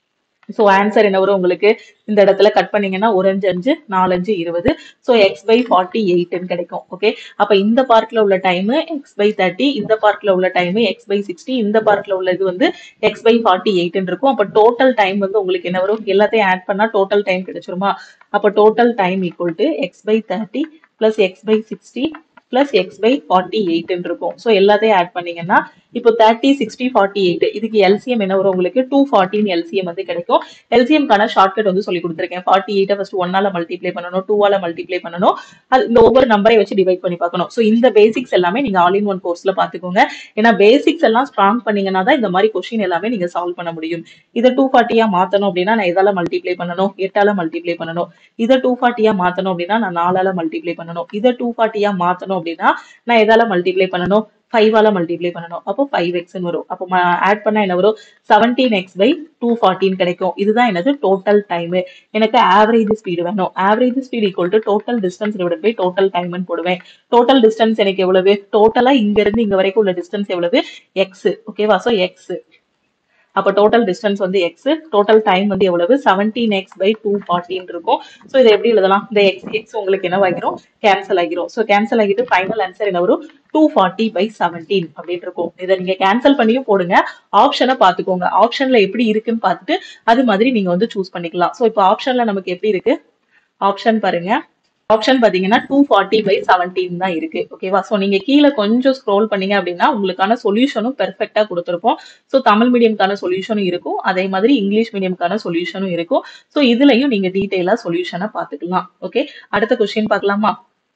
ஸோ ஆன்சர் என்ன வரும் உங்களுக்கு இந்த இடத்துல கட் பண்ணீங்கன்னா ஒரு அஞ்சு அஞ்சு நாலஞ்சு இருபது ஸோ எக்ஸ் பை ஃபார்ட்டி எயிட்னு கிடைக்கும் ஓகே அப்ப இந்த பார்ட்ல உள்ள டைம் எக்ஸ் பை தேர்ட்டி இந்த பார்ட்ல உள்ள டைம் எக்ஸ் பை சிக்ஸ்டி இந்த பார்ட்ல உள்ள இது வந்து எக்ஸ் பை ஃபார்ட்டி எயிட்னு இருக்கும் அப்ப டோட்டல் டைம் வந்து உங்களுக்கு என்ன வரும் எல்லாத்தையும் ஆட் பண்ணா டோட்டல் டைம் கிடைச்சிருமா அப்ப total time equal to X by thirty plus X by sixty plus X by forty எயிட்னு இருக்கும் ஸோ எல்லாத்தையும் ஆட் பண்ணீங்கன்னா இப்போ தேர்ட்டி சிக்ஸ்டி ஃபார்ட்டி எயிட் இதுக்கு எல்சிஎம் என்ன வரும் உங்களுக்கு டூ ஃபார்ட்டின் எல்சிஎம் வந்து கிடைக்கும் எல்சிஎம்கான ஷார்ட்கட் வந்து சொல்லி கொடுத்துருக்கேன் ஃபார்ட்டி எயிட்டை ஃபர்ஸ்ட் ஒன்னால மல்டிப்ளை பண்ணணும் டூவால மல்டிப்ளை பண்ணணும் அது இந்த ஒவ்வொரு நம்பரை வச்சு டிவைட் பண்ணி பார்க்கணும் ஸோ இந்த பேசிக்ஸ் எல்லாமே நீங்க ஆல் இன் ஒன் கோர்ஸ்ல பாத்துக்கோங்க ஏன்னா பேசிக்ஸ் எல்லாம் ஸ்ட்ராங் பண்ணீங்கன்னா தான் இந்த மாதிரி கொஸ்டின் எல்லாமே நீங்க சால்வ் பண்ண முடியும் இதை டூ ஃபார்ட்டியா மாத்தணும் அப்படின்னா நான் எதால மல்டிப்ளை பண்ணணும் எட்டால மல்டிப்ளை பண்ணணும் இதை டூ ஃபார்ட்டியா மாத்தணும் அப்படின்னா நான் நாலால மல்டிப்ளை பண்ணணும் இதை டூ ஃபார்ட்டியா மாத்தணும் அப்படின்னா நான் எதால மல்டிப்ளை பண்ணணும் ஃபைவால மல்டிப்ளை பண்ணணும் அப்போ ஃபைவ் எக்ஸ்னு வரும் அப்போ ஆட் பண்ணா என்ன வரும் செவன்டீன் எக்ஸ் பை டூ ஃபார்ட்டின் கிடைக்கும் இதுதான் எனது டோட்டல் டைம் எனக்கு ஆவரேஜ் ஸ்பீடு வேணும் average speed equal to total distance divide by total டைம்னு போடுவேன் டோட்டல் டிஸ்டன்ஸ் எனக்கு எவ்வளவு டோட்டலா இங்க இருந்து இங்க வரைக்கும் உள்ள டிஸ்டன்ஸ் எவ்வளவு எக்ஸ் ஓகேவா சோ எக்ஸ் அப்ப டோட்டல் டிஸ்டன்ஸ் வந்து எக்ஸ் டோட்டல் டைம் வந்து எவ்வளவு செவன்டீன் எக்ஸ் பை டூ ஃபார்ட்டின் இருக்கும் ஸோ இதை எப்படி எழுதலாம் இந்த எக்ஸ் எக்ஸ் உங்களுக்கு என்ன ஆகிரும் கேன்சல் ஆகிரும் ஸோ கேன்சல் ஆகிட்டு ஃபைனல் ஆன்சர் என்ன வரும் டூ ஃபார்ட்டி பை செவன்டீன் அப்படின்னு இருக்கும் இதை நீங்க கேன்சல் பண்ணியும் போடுங்க ஆப்ஷனை பார்த்துக்கோங்க ஆப்ஷன்ல எப்படி இருக்குன்னு பார்த்துட்டு அது மாதிரி நீங்க வந்து சூஸ் பண்ணிக்கலாம் ஸோ இப்போ ஆப்ஷன்ல நமக்கு எப்படி இருக்கு ஆப்ஷன் பாருங்க ஆப்ஷன் பாத்தீங்கன்னா டூ ஃபார்ட்டி பை செவன்டீன் தான் இருக்கு ஓகேவா ஸோ நீங்க கீழே கொஞ்சம் ஸ்க்ரோல் பண்ணீங்க அப்படின்னா உங்களுக்கான சொல்யூஷனும் பெர்ஃபெக்டா கொடுத்துருப்போம் ஸோ தமிழ் மீடியம்க்கான சொல்யூஷனும் இருக்கும் அதே மாதிரி இங்கிலீஷ் மீடியம்க்கான சொல்யூஷனும் இருக்கும் ஸோ இதுலயும் நீங்க டீட்டெயிலா சொல்யூஷனை பார்த்துக்கலாம் ஓகே அடுத்த கொஸ்டின் பார்க்கலாமா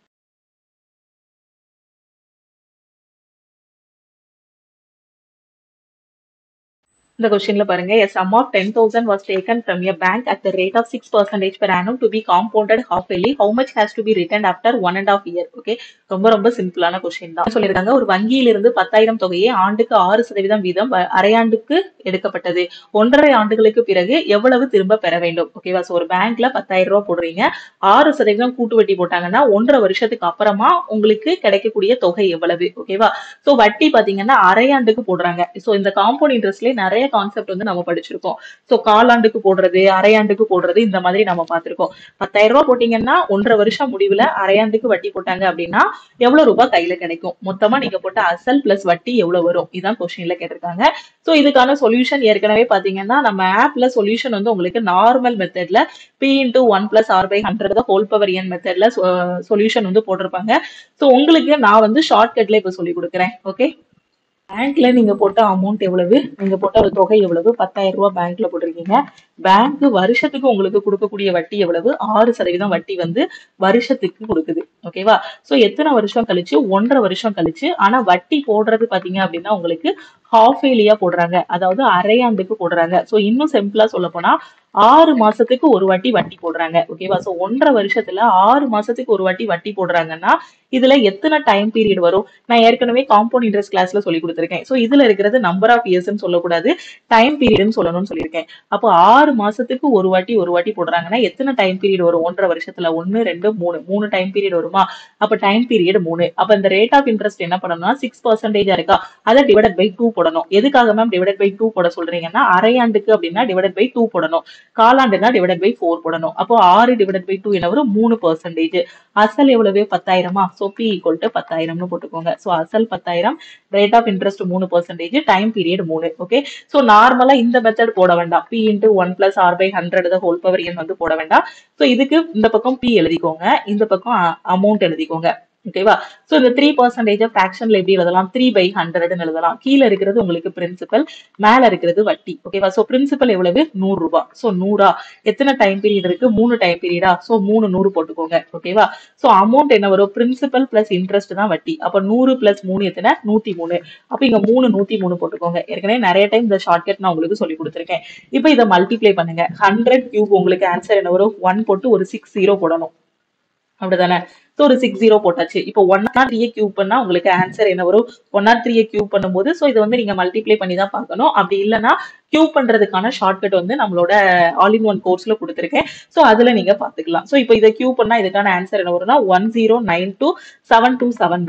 இந்த கொஸ்டின்ல பாருங்க a sum of 10000 was taken from a bank at the rate of 6 percentage per annum to be compounded half yearly how much has to be returned after one and a half year okay ரொம்ப ரொம்ப சிம்பிளான question தான் சொல்லியிருக்காங்க ஒரு வங்கியிலிருந்து பத்தாயிரம் தொகையை ஆண்டுக்கு ஆறு சதவீதம் வீதம் வ- அரையாண்டுக்கு எடுக்கப்பட்டது ஒன்றரை ஆண்டுகளுக்கு பிறகு எவ்வளவு திரும்ப பெற வேண்டும் ஓகேவா சோ ஒரு பேங்க்ல பத்தாயிரம் ரூபாய் போடுறீங்க ஆறு சதவீதம் கூட்டு வட்டி போட்டாங்கன்னா ஒன்றரை வருஷத்துக்கு அப்புறமா உங்களுக்கு கிடைக்கக்கூடிய தொகை எவ்வளவு ஓகேவா சோ வட்டி பாத்தீங்கன்னா அரையாண்டுக்கு போடுறாங்க சோ இந்த காம்பவுண்ட் இன்ட்ரெஸ்ட்லயே நிறைய கான்செப்ட் வந்து நம்ம படிச்சிருக்கோம் சோ காலாண்டுக்கு போடுறது அரையாண்டுக்கு போடுறது இந்த மாதிரி நம்ம பார்த்திருக்கோம் பத்தாயிரம் ரூபாய் போட்டீங்கன்னா ஒன்றரை வருஷம் முடிவுல அரையாண்டுக்கு வட்டி போட்டாங்க அப்படின்னா எவ்வளவு ரூபாய் கையில கிடைக்கும் மொத்தமா நீங்க போட்ட அசல் பிளஸ் வட்டி எவ்வளவு வரும் இதான் கொஸ்டின்ல கேட்டிருக்காங்க சோ இதுக்கான சொல்யூஷன் ஏற்கனவே பாத்தீங்கன்னா நம்ம ஆப்ல சொல்யூஷன் வந்து உங்களுக்கு நார்மல் மெத்தட்ல P into one plus R by hundred whole power N மெத்தட்ல சொல்யூஷன் வந்து போட்டிருப்பாங்க சோ உங்களுக்கு நான் வந்து ஷார்ட்கட்ல இப்ப சொல்லி கொடுக்குறேன் ஓகே பேங்க்ல நீங்க போட்ட அமௌண்ட் எவ்வளவு நீங்க போட்ட ஒரு தொகை எவ்வளவு பத்தாயிரம் ரூபாய் பேங்க்ல போட்டிருக்கீங்க பேங்க் வருஷத்துக்கு உங்களுக்கு கொடுக்கக்கூடிய வட்டி எவ்வளவு ஆறு சதவீதம் வட்டி வந்து வருஷத்துக்கு கொடுக்குது ஓகேவா சோ எத்தனை வருஷம் கழிச்சு ஒன்றரை வருஷம் கழிச்சு ஆனா வட்டி போடுறது பாத்தீங்க அப்படின்னா உங்களுக்கு ஹாஃப் இயர்லியா போடுறாங்க அதாவது அரையாண்டுக்கு போடுறாங்க சோ இன்னும் சிம்பிளா சொல்ல போனா ஆறு மாசத்துக்கு ஒரு வாட்டி வட்டி போடுறாங்க ஓகேவா சோ ஒன்றரை வருஷத்துல ஆறு மாசத்துக்கு ஒரு வாட்டி வட்டி போடுறாங்கன்னா இதுல எத்தனை டைம் பீரியட் வரும் நான் ஏற்கனவே காம்பவுண்ட் இன்ட்ரெஸ்ட் கிளாஸ்ல சொல்லி கொடுத்துருக்கேன் சோ இதுல இருக்கிறது நம்பர் ஆஃப் இயர்ஸ்னு சொல்லக்கூடாது டைம் பீரியட்னு சொல்லணும்னு சொல்லியிருக்கேன் அப்போ ஆறு மாசத்துக்கு ஒரு வாட்டி ஒரு வாட்டி போடுறாங்கன்னா எத்தனை டைம் பீரியட் வரும் ஒன்றரை வருஷத்துல ஒன்னு ரெண்டு மூணு மூணு டைம் பீரியட் வருமா அப்ப டைம் பீரியட் மூணு அப்ப இந்த ரேட் ஆஃப் இன்ட்ரெஸ்ட் என்ன பண்ணணும்னா சிக்ஸ் பர்சன்டேஜா இருக்கா அதை டிவைட் பை டூ போடணும் எதுக்காக மேம் டிவைட் பை டூ போட சொல்றீங்கன்னா அரையாண்டுக்கு அப்படின்னா டிவைட் பை டூ போடணும் காலாண்டுனா டிவைட் பை ஃபோர் போடணும் அப்போ ஆறு டிவைட் பை டூ என்ன வரும் மூணு பர்சன்டேஜ் அசல் எவ்வளவு பத்தாயிரமா சோ பி ஈக்குவல் டு பத்தாயிரம்னு போட்டுக்கோங்க சோ அசல் பத்தாயிரம் ரேட் ஆஃப் இன்ட்ரெஸ்ட் மூணு பர்சன்டேஜ் டைம் பீரியட் மூணு ஓகே சோ நார்மலா இந்த மெத்தட் போட வேண்டாம் P into one plus R by hundred whole power N வந்து போட வேண்டாம் சோ இதுக்கு இந்த பக்கம் பி எழுதிக்கோங்க இந்த பக்கம் அமௌண்ட் எழுதிக்கோங்க ஓகேவா சோ இந்த த்ரீ பர்சன்டேஜ் ஃபிராக்ஷன்ல எப்படி எழுதலாம் த்ரீ பை ஹண்ட்ரட்னு எழுதலாம் கீழே இருக்கிறது உங்களுக்கு பிரின்சிபல் மேல இருக்கிறது வட்டி ஓகேவா சோ பிரின்சிபல் எவ்வளவு நூறு ரூபாய் சோ நூறா எத்தனை டைம் பீரியட் இருக்கு மூணு டைம் பீரியடா சோ மூணு நூறு போட்டுக்கோங்க ஓகேவா சோ அமௌண்ட் என்ன வரும் பிரின்சிபல் பிளஸ் இன்ட்ரெஸ்ட் தான் வட்டி அப்ப நூறு பிளஸ் மூணு எத்தனை நூத்தி மூணு அப்ப இங்க மூணு நூத்தி மூணு போட்டுக்கோங்க ஏற்கனவே நிறைய டைம் இந்த ஷார்ட்கட் நான் உங்களுக்கு சொல்லி கொடுத்துருக்கேன் இப்போ இதை மல்டிப்ளை பண்ணுங்க ஹண்ட்ரட் கியூப் உங்களுக்கு ஆன்சர் என்ன வரும் ஒன் போட்டு ஒரு சிக்ஸ் ஜீரோ போடணும் அப்படிதானே ஸோ ஒரு சிக்ஸ் ஜீரோ போட்டாச்சு இப்போ ஒன் ஆர் த்ரீ கியூப் பண்ணா உங்களுக்கு ஆன்சர் என்ன வரும் ஒன் ஆர் த்ரீ கியூப் பண்ணும்போது ஸோ இதை வந்து நீங்க மல்டிப்ளை பண்ணி தான் பார்க்கணும் அப்படி இல்லைன்னா கியூப் பண்றதுக்கான ஷார்ட்கட் வந்து நம்மளோட ஆல் இன் ஒன் கோர்ஸ்ல கொடுத்துருக்கேன் ஸோ அதுல நீங்க பாத்துக்கலாம் ஸோ இப்போ இதை கியூப் பண்ணா இதுக்கான ஆன்சர் என்ன வரும்னா one zero nine two seven two seven வரும்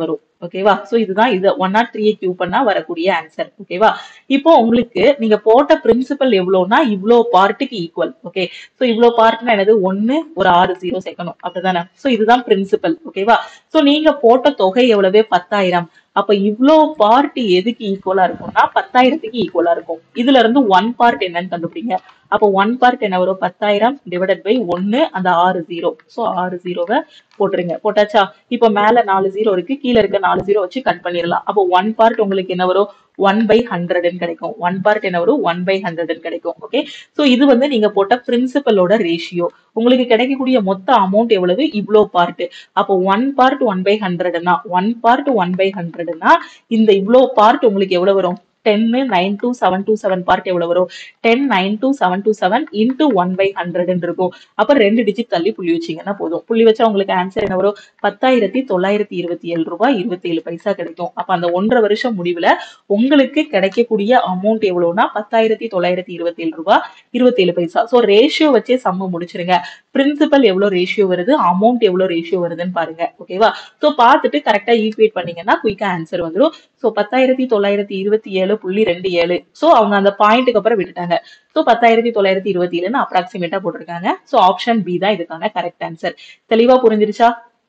ஓகேவா சோ இதுதான் இது ஒன் நாட் த்ரீ கியூ பண்ணா வரக்கூடிய ஆன்சர் ஓகேவா இப்போ உங்களுக்கு நீங்க போட்ட பிரின்சிபல் எவ்வளவுனா இவ்வளோ பார்ட்டுக்கு ஈக்குவல் ஓகே சோ இவ்வளோ பார்ட்னா என்னது ஒன்னு ஒரு ஆறு ஜீரோ சேர்க்கணும் அப்படிதானே சோ இதுதான் பிரின்சிபல் ஓகேவா சோ நீங்க போட்ட தொகை எவ்வளவு பத்தாயிரம் அப்ப இவ்ளோ பார்ட் எதுக்கு ஈக்குவலா இருக்கும்னா பத்தாயிரத்துக்கு ஈக்குவலா இருக்கும் இதுல இருந்து ஒன் பார்ட் என்னன்னு கண்டுபிடிங்க அப்போ ஒன் பார்ட் என்ன வரும் பத்தாயிரம் டிவைடட் பை ஒன்னு அந்த ஆறு ஜீரோ சோ ஆறு ஜீரோவை போட்டுருங்க போட்டாச்சா இப்போ மேல நாலு ஜீரோ இருக்கு கீழே இருக்க நாலு ஜீரோ வச்சு கட் பண்ணிடலாம் அப்போ ஒன் பார்ட் உங்களுக்கு என்ன வரும் ஒன் பை ஹண்ட்ரட்னு கிடைக்கும் ஒன் பார்ட் என்ன வரும் ஒன் பை ஹண்ட்ரட்னு கிடைக்கும் ஓகே சோ இது வந்து நீங்க போட்ட பிரின்சிபலோட ரேஷியோ உங்களுக்கு கிடைக்கக்கூடிய மொத்த அமௌண்ட் எவ்வளவு இவ்ளோ பார்ட் அப்போ ஒன் பார்ட் ஒன் பை ஹண்ட்ரட்னா ஒன் பார்ட் ஒன் பை ஹண்ட்ரட்னா இந்த இவ்ளோ பார்ட் உங்களுக்கு எவ்வளவு வரும் டென்னு nine two seven two seven part எவ்வளவு வரும் ten nine two seven two seven into one by ஹண்ட்ரட்னு இருக்கும் அப்ப ரெண்டு டிஜிட் தள்ளி புள்ளி வச்சீங்கன்னா போதும் புள்ளி வச்சா உங்களுக்கு ஆன்சர் என்ன வரும் பத்தாயிரத்தி தொள்ளாயிரத்தி இருபத்தி ஏழு ரூபாய் இருபத்தி ஏழு பைசா கிடைக்கும் அப்ப அந்த ஒன்றரை வருஷம் முடிவுல உங்களுக்கு கிடைக்கக்கூடிய அமௌண்ட் எவ்வளவுனா பத்தாயிரத்தி தொள்ளாயிரத்தி இருபத்தி ஏழு ரூபாய் இருபத்தி ஏழு பைசா சோ ரேஷியோ வச்சே சம்ம முடிச்சிருங்க பிரின்சிபல் எவ்வளவு ரேஷியோ வருது அமௌண்ட் எவ்வளவு ரேஷியோ வருதுன்னு பாருங்க ஓகேவா சோ பார்த்துட்டு கரெக்டா ஈக்குவேட் பண்ணீங்கன்னா குயிக்கா ஆன்சர் வந்துடும் சோ பத்தாயிரத்தி தொள்ளாயிரத்தி இருபத்தி ஏழு புள்ளி ரெண்டு ஏழு சோ அவங்க அந்த பாயிண்ட்டுக்கு அப்புறம் விட்டுட்டாங்க சோ பத்தாயிரத்தி தொள்ளாயிரத்தி இருபத்தி ஏழுன்னு அப்ராக்சிமேட்டா போட்டிருக்காங்க சோ ஆப்ஷன் பி தான் இதுக்கான கரெக்ட் ஆன்சர் தெளிவா புரிஞ்சிருச்சா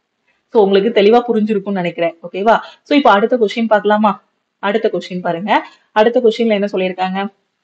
சோ உங்களுக்கு தெளிவா புரிஞ்சிருக்கும்னு நினைக்கிறேன் ஓகேவா சோ இப்போ அடுத்த கொஸ்டின் பார்க்கலாமா அடுத்த கொஸ்டின் பாருங்க அடுத்த கொஸ்டின்ல என்ன சொல்லியிருக்காங்க